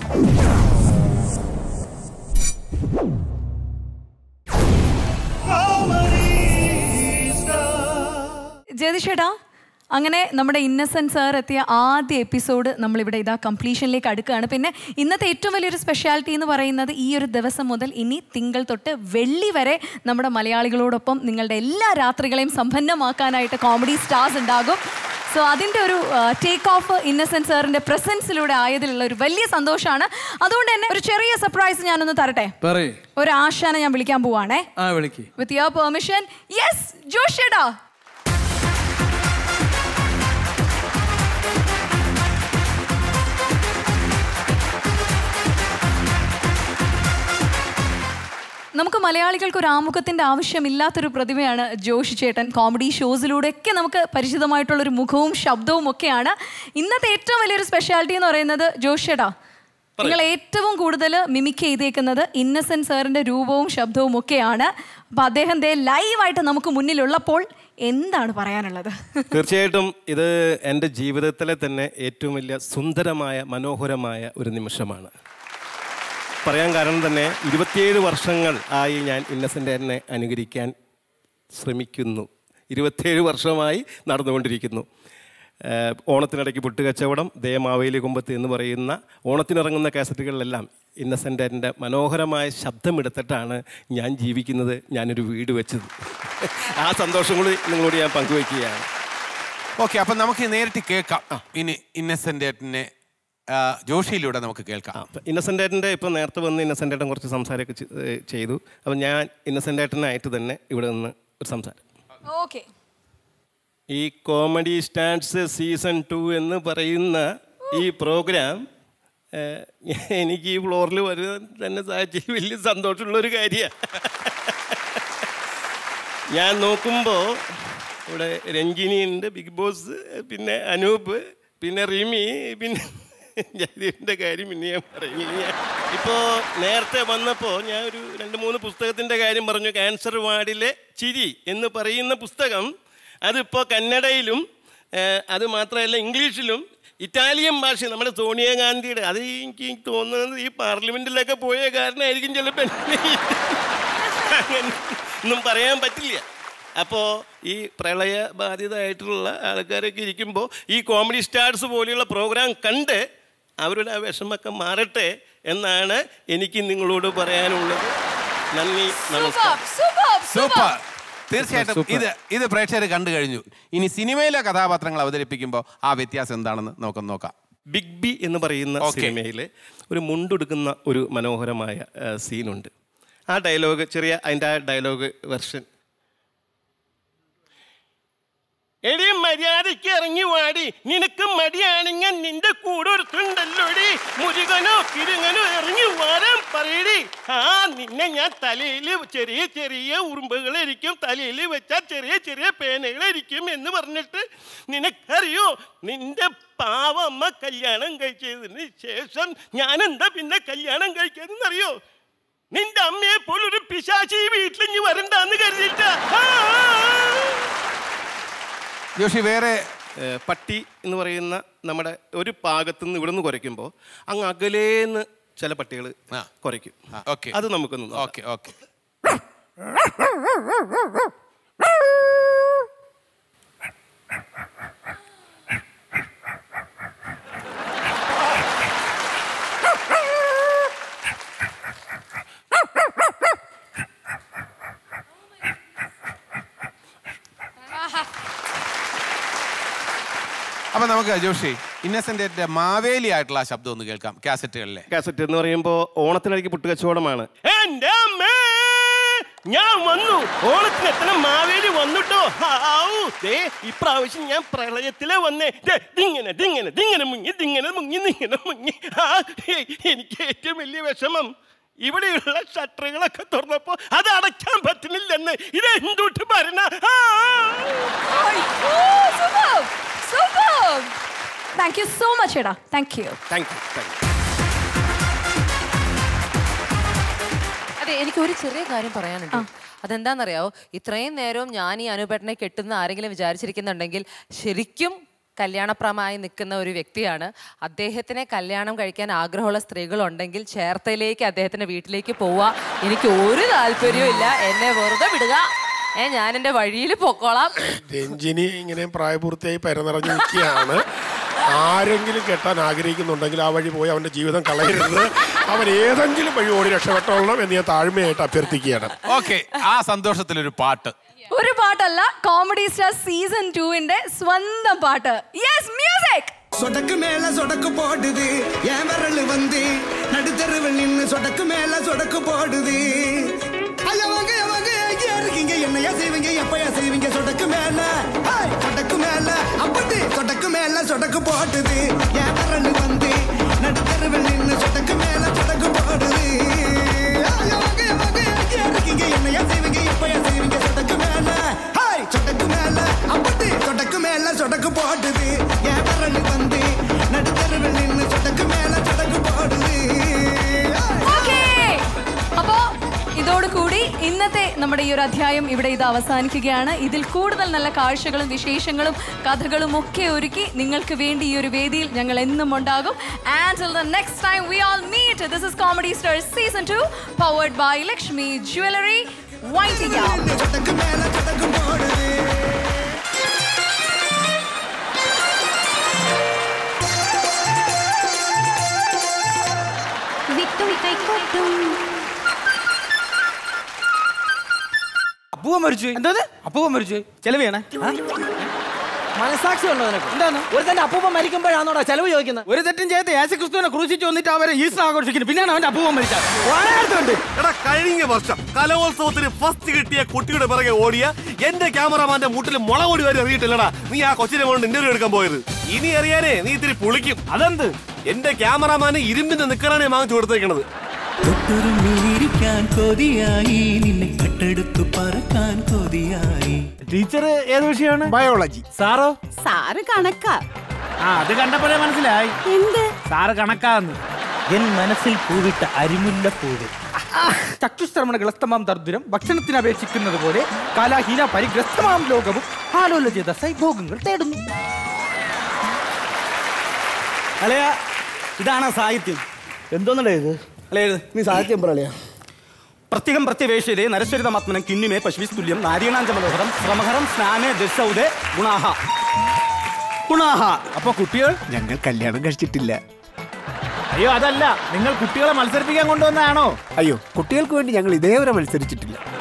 ജ്യോതിഷേട്ടാ അങ്ങനെ നമ്മുടെ ഇന്നസെന്റ് സാർ എത്തിയ ആദ്യ എപ്പിസോഡ് നമ്മളിവിടെ ഇതാ കംപ്ലീഷനിലേക്ക് അടുക്കുകയാണ് പിന്നെ ഇന്നത്തെ ഏറ്റവും വലിയൊരു സ്പെഷ്യാലിറ്റി എന്ന് പറയുന്നത് ഈ ഒരു ദിവസം മുതൽ ഇനി തിങ്കൾ തൊട്ട് വെള്ളി വരെ നമ്മുടെ മലയാളികളോടൊപ്പം നിങ്ങളുടെ എല്ലാ രാത്രികളെയും സമ്പന്നമാക്കാനായിട്ട് കോമഡി സ്റ്റാർസ് ഉണ്ടാകും സോ അതിൻ്റെ ഒരു ടേക്ക് ഓഫ് ഇന്നസെന്റ് സാറിന്റെ പ്രസൻസിലൂടെ ആയതിലുള്ള ഒരു വലിയ സന്തോഷമാണ് അതുകൊണ്ട് തന്നെ ഒരു ചെറിയ സർപ്രൈസ് ഞാനൊന്ന് തരട്ടെ പറയേ ഒരു ആശാനെ ഞാൻ വിളിക്കാൻ പോവാണേ ആ വിളിക്ക് വിത്ത് യുവർ പെർമിഷൻ യെസ് ജോഷേടാ നമുക്ക് മലയാളികൾക്ക് ഒരു ആമുഖത്തിന്റെ ആവശ്യമില്ലാത്തൊരു പ്രതിഭയാണ് ജോഷി ചേട്ടൻ കോമഡി ഷോസിലൂടെയൊക്കെ നമുക്ക് പരിചിതമായിട്ടുള്ളൊരു മുഖവും ശബ്ദവും ഒക്കെയാണ് ഇന്നത്തെ ഏറ്റവും വലിയൊരു സ്പെഷ്യാലിറ്റി എന്ന് പറയുന്നത് ജോഷിയേട്ടാ നിങ്ങൾ ഏറ്റവും കൂടുതൽ മിമിക് ചെയ്തേക്കുന്നത് ഇന്നസെന്റ് സാറിന്റെ രൂപവും ശബ്ദവും ഒക്കെയാണ് അപ്പൊ അദ്ദേഹം ദേ ലൈവായിട്ട് നമുക്ക് മുന്നിലുള്ളപ്പോൾ എന്താണ് പറയാനുള്ളത് തീർച്ചയായിട്ടും ഇത് എൻ്റെ ജീവിതത്തിലെ തന്നെ ഏറ്റവും വലിയ സുന്ദരമായ മനോഹരമായ ഒരു നിമിഷമാണ് പറയാൻ കാരണം തന്നെ ഇരുപത്തിയേഴ് വർഷങ്ങൾ ആയി ഞാൻ ഇന്നസെൻ്റ് എന്നെ അനുകരിക്കാൻ ശ്രമിക്കുന്നു ഇരുപത്തിയേഴ് വർഷമായി നടന്നുകൊണ്ടിരിക്കുന്നു ഏഹ് ഓണത്തിനിടയ്ക്ക് പുട്ടുകച്ചവടം ദേമാവേലി കുമ്പത്ത് എന്ന് പറയുന്ന ഓണത്തിനിറങ്ങുന്ന കാസറ്റുകളിലെല്ലാം ഇന്നസെൻ്റിൻ്റെ മനോഹരമായ ശബ്ദമെടുത്തിട്ടാണ് ഞാൻ ജീവിക്കുന്നത് ഞാനൊരു വീട് വെച്ചത് ആ സന്തോഷം കൂടി നിങ്ങളോട് ഞാൻ പങ്കുവയ്ക്കുകയാണ് ഓക്കെ അപ്പം നമുക്ക് നേരിട്ട് കേൾക്കാം ഇനി ഇന്നസെൻ്റ് ഏട്ടനെ ആ, ജോഷിയിലൂടെ നമുക്ക് കേൾക്കാം ഇന്നസെൻ്റ് ഏട്ടൻ്റെ ഇപ്പോൾ നേരത്തെ വന്ന് ഇന്നസെൻ്റ് ഏട്ടൻ കുറച്ച് സംസാരമൊക്കെ ചെ- ഏഹ് ചെയ്തു അപ്പം ഞാൻ ഇന്നസെൻ്റ് ഏട്ടനായിട്ട് തന്നെ ഇവിടെ നിന്ന് ഒരു സംസാരം ഓക്കെ ഈ കോമഡി സ്റ്റാൻഡ്സ് സീസൺ ടു എന്ന് പറയുന്ന ഈ പ്രോഗ്രാം ഏഹ്, എനിക്ക് ഈ ഫ്ലോറിൽ വരുവാൻ തന്നെ സാധിച്ചത് വലിയ സന്തോഷമുള്ളൊരു കാര്യമാണ് ഞാൻ നോക്കുമ്പോൾ ഇവിടെ രഞ്ജിനി ഉണ്ട് ബിഗ് ബോസ് പിന്നെ അനൂപ് പിന്നെ റിമി പിന്നെ ജയദീപിൻ്റെ കാര്യം പിന്നെ ഞാൻ പറയുന്നില്ല ഇപ്പോൾ നേരത്തെ വന്നപ്പോൾ ഞാൻ ഒരു രണ്ട് മൂന്ന് പുസ്തകത്തിൻ്റെ കാര്യം പറഞ്ഞു ക്യാൻസർ വാർഡിലെ ചിരി എന്ന് പറയുന്ന പുസ്തകം അതിപ്പോൾ കന്നഡയിലും ഏഹ്, അത് മാത്രമല്ല ഇംഗ്ലീഷിലും ഇറ്റാലിയൻ ഭാഷ നമ്മുടെ സോണിയാഗാന്ധിയുടെ അത് എനിക്ക് തോന്നുന്നത് ഈ പാർലമെൻറ്റിലൊക്കെ പോയ കാരണമായിരിക്കും ചിലപ്പോൾ അങ്ങനെ ഒന്നും പറയാൻ പറ്റില്ല അപ്പോൾ ഈ പ്രളയ ബാധിതമായിട്ടുള്ള ആൾക്കാരൊക്കെ ഇരിക്കുമ്പോൾ ഈ കോമഡി സ്റ്റാർസ് പോലെയുള്ള പ്രോഗ്രാം കണ്ട് അവരുടെ ആ വിഷമൊക്കെ മാറട്ടെ എന്നാണ് എനിക്ക് നിങ്ങളോട് പറയാനുള്ളത് നന്ദി നമസ്കാരം സൂപ്പർ തീർച്ചയായിട്ടും ഇത് ഇത് പ്രേക്ഷകർ കണ്ടു കഴിഞ്ഞു ഇനി സിനിമയിലെ കഥാപാത്രങ്ങൾ അവതരിപ്പിക്കുമ്പോൾ ആ വ്യത്യാസം എന്താണെന്ന് നമുക്ക് നോക്കാം ബിഗ് ബി എന്ന് പറയുന്ന Okay. സിനിമയിൽ ഒരു മുണ്ടെടുക്കുന്ന ഒരു മനോഹരമായ ആ, സീനുണ്ട് ആ ഡയലോഗ് ചെറിയ അതിൻ്റെ ആ ഡയലോഗ് വെർഷൻ എടി മര്യാദയ്ക്ക് ഇറങ്ങി വാടി നിനക്ക് മടിയാണെങ്കിൽ നിന്റെ കൂടെ ഒരുത്തുണ്ടല്ലോടി മുരുകനോ കിരുങ്ങനോ ഇറങ്ങി വരാൻ പറയടി ആ നിന്നെ ഞാൻ തലയിൽ ചെറിയ ചെറിയ ഉറുമ്പുകളിരിക്കും തലയിൽ വെച്ചാൽ ചെറിയ ചെറിയ പേനകളിരിക്കും എന്ന് പറഞ്ഞിട്ട് നിനക്കറിയോ നിന്റെ പാവമ്മ കല്യാണം കഴിച്ചതിന് ശേഷം ഞാൻ എന്താ പിന്നെ കല്യാണം കഴിക്കാതെന്നറിയോ നിന്റെ അമ്മയെ പോലൊരു പിശാചി ഈ വീട്ടിൽ ഇനി വരണ്ടാന്ന് കരുതിയിട്ടാ ആ, ആ, ആ. ജോഷി വേറെ ഏഹ് പട്ടി എന്ന് പറയുന്ന നമ്മുടെ ഒരു ഭാഗത്ത് നിന്ന് ഇവിടെ നിന്ന് കുറയ്ക്കുമ്പോൾ അങ്ങ് അകലേന്ന് ചില പട്ടികൾ കുറയ്ക്കും ഓക്കെ അത് നമുക്കൊന്ന് ഓക്കെ ഓക്കെ അപ്പൊ നമുക്ക് ജോഷി ഇന്നസെന്റ് മാവേലി ആയിട്ടുള്ള ആ ശബ്ദം ഒന്ന് കേൾക്കാം കാസറ്റുകളിലെ കാസറ്റ് എന്ന് പറയുമ്പോൾ ഓണത്തിനിടയ്ക്ക് പുട്ടുകച്ചവടമാണ് എന്റെ അമ്മേ ഞാൻ വന്നു ഓണത്തിന് എത്ര മാവേലി വന്നുട്ടോ ഹാവൂ, ദേ ഇപ്രാവശ്യം ഞാൻ പ്രളയത്തിലെ വന്നേ ദേ, ദിങ്ങനെ ദിങ്ങനെ ദിങ്ങനെ മുങ്ങി ദിങ്ങനെ മുങ്ങി ദിങ്ങനെ മുങ്ങി ആ, ഹേയ്, എനിക്ക് ഏറ്റവും വലിയ വിഷമം ഇവിടെയുള്ള ഷട്ടറുകളൊക്കെ തുറന്നപ്പോ അത് അടയ്ക്കാൻ പറ്റുന്നില്ലെന്ന് ഇത് എന്തുട്ട് ഭരണ super thank you so much എടാ thank you thank you thank you എനിക്ക് ഒരു ചെറിയ കാര്യം പറയാനുണ്ട് അതെന്താണെന്നറിയാവോ ഇത്രയും നേരവും ഞാൻ ഈ അനുപേട്ടനെ കെട്ടുന്ന ആരെങ്കിലും വിചാരിച്ചിരിക്കുന്നുണ്ടെങ്കിൽ ശരിക്കും കല്യാണപ്രമായി നിൽക്കുന്ന ഒരു വ്യക്തിയാണ് അദ്ദേഹത്തിനെ കല്യാണം കഴിക്കാൻ ആഗ്രഹമുള്ള സ്ത്രീകളുണ്ടെങ്കിൽ ചേർത്തയിലേക്ക് അദ്ദേഹത്തിന്റെ വീട്ടിലേക്ക് പോവുക എനിക്ക് ഒരു താല്പര്യവും ഇല്ല എന്നെ വെറുതെ വിടുക ഏ ഞാൻ എൻ്റെ വഴിയിൽ പൊക്കോളാം രഞ്ജിനി ഇങ്ങനെ പ്രായപൂർത്തിയായി പരനിറഞ്ഞു നിൽക്കുകയാണ് ആരെങ്കിലും കെട്ടാൻ ആഗ്രഹിക്കുന്നുണ്ടെങ്കിൽ ആ വഴി പോയി അവന്റെ ജീവിതം കളയരുത് അവൻ ഏതെങ്കിലും വഴി ഓടി രക്ഷപ്പെട്ടോളണം എന്ന് ഞാൻ താഴ്മയായിട്ട് അഭ്യർത്ഥിക്കുകയാണ് ഓക്കെ ആ സന്തോഷത്തിലൊരു പാട്ട് ഒരു പാട്ടല്ല കോമഡി സ്റ്റാർ സീസൺ ടുവിന്റെ സ്വന്തം പാട്ട് യെസ് മ്യൂസിക് சொடக்கு மேல சொடக்கு போடுது என் விரல் வந்து நடுத்தருவில் நின்னு சொடக்கு மேல சொடக்கு போடுது ஐயா வாங்க ஐயா வாங்க ஐயா இருக்கீங்க என்னையா செய்வீங்க எப்பயா செய்வீங்க சொடக்கு மேல ஹேய், சொடக்கு மேல அப்படி சொடக்கு மேல சொடக்கு போடுது என் விரல் வந்து நடுத்தருவில் நின்னு சொடக்கு மேல சொடக்கு போடுது ஐயா வாங்க ஐயா வாங்க ஐயா இருக்கீங்க என்னையா செய்வீங்க எப்பயா செய்வீங்க சொடக்கு மேல ஹேய், சொடக்கு மேல அப்படி சொடக்கு மேல சொடக்கு போடுது என் விரல் வந்து நடுத்தருவில் நின்னு சொடக்கு மேல சொடக்கு போடுது ഓക്കേ. അപ്പോ ഇതോടുകൂടി ഇന്നത്തെ നമ്മുടെ ഈ ഒരു അധ്യായം ഇവിടെ ഇത് അവസാനിക്കുകയാണ് ഇതിൽ കൂടുതൽ നല്ല കാഴ്ചകളും വിശേഷങ്ങളും കഥകളും ഒക്കെ ഒരുക്കി നിങ്ങൾക്ക് വേണ്ടി ഈ ഒരു വേദിയിൽ ഞങ്ങൾ എന്നും ഉണ്ടാകും and the next time we all meet this is comedy star season two powered by Lakshmi jewellery വൈറ്റിംഗ് അപ്പൂവൻ മരിച്ചു എന്തത് അപ്പൂവൻ മരിച്ചു ചെലവ് ചെയ്യണേ മനസാക്ഷി ഉണ്ടോ നിനക്ക് എന്താണ് ഒരു തന്നെ അപ്പൂപ്പൻ മരിക്കുമ്പോഴാണോടാ ചെലവ് ചോദിക്കുന്നത് ഒരു തെറ്റും ചെയ്ത് യേശു ക്രിസ്തുവിനെ ക്രൂശിച്ച് വന്നിട്ട് അവരെ ഈസ്റ്റർ ആഘോഷിക്കുന്നു പിന്നെയാണ് അവന്റെ അപ്പൂപ്പൻ മരിച്ചത് വളരെയടുത്തുണ്ട് എടാ കഴിഞ്ഞ വർഷം കലോത്സവത്തിന് ഫസ്റ്റ് കിട്ടിയ കുട്ടിയുടെ പിറകെ ഓടിയ എന്റെ ക്യാമറമാന്റെ മുട്ടിൽ മുളകൊടി വരെ എറിയിട്ടില്ലടാ നീ ആ കൊച്ചിനെ കൊണ്ട് ഇന്റർവ്യൂ എടുക്കാൻ പോയത് ഇനി അറിയാനേ നീ ഇത്തിരി പുളിക്കും അതെന്ത് എന്റെ ക്യാമറമാന് ഇരുമ്പിന്റെ നിക്കറാണ് വാങ്ങിച്ചു കൊടുത്തേക്കണത് തൊട്ടുരുമ്മിയിരിക്കാൻ കൊതിയായി നിന്നെ കട്ടെടുത്തു പറക്കാൻ കൊതിയായി ടീച്ചർ ഏത് വിഷയമാണ് ബയോളജി സാറോ സാറ് കണക്കാ ആ അത് കണ്ടപ്പോഴേ മനസ്സിലായി എന്ത് സാറ് കണക്കാന്ന് എൻ മനസ്സിൽ പൂവിട്ട അരിമുല്ല പൂവ് ചക്ഷുശ്രമണ ഗ്രസ്തമാം ദർദുരം ഭക്ഷണത്തിന് അപേക്ഷിക്കുന്നത് പോലെ കാലാഹീന പരിഗ്രസ്തമാം ലോകവും ആലോലചിത സൈഭോഗങ്ങൾ തേടുന്നു അല്ലയ ഇതാണ് സാഹിത്യം എന്തോന്നടേ ഇത് അല്ലേ നീ സാഹിത്യം പറയലയാ പ്രത്യേകം പ്രത്യവേശ്യതേ നരശ്വരിതമാത്മനം കിണ്ണിമേ പശുവിസ്തുല്യം നാരീണാഞ്ചമനോഹരം ശ്രമഹരം സ്നാനേ ദശൗദേ ഗുണാഹ ഗുണാഹ അപ്പൊ കുട്ടികൾ ഞങ്ങൾ കല്യാണം കഴിച്ചിട്ടില്ല അയ്യോ അതല്ല നിങ്ങൾ കുട്ടികളെ മത്സരിപ്പിക്കാൻ കൊണ്ടുവന്നതാണോ അയ്യോ കുട്ടികൾക്ക് വേണ്ടി ഞങ്ങൾ ഇതേവരെ മത്സരിച്ചിട്ടില്ല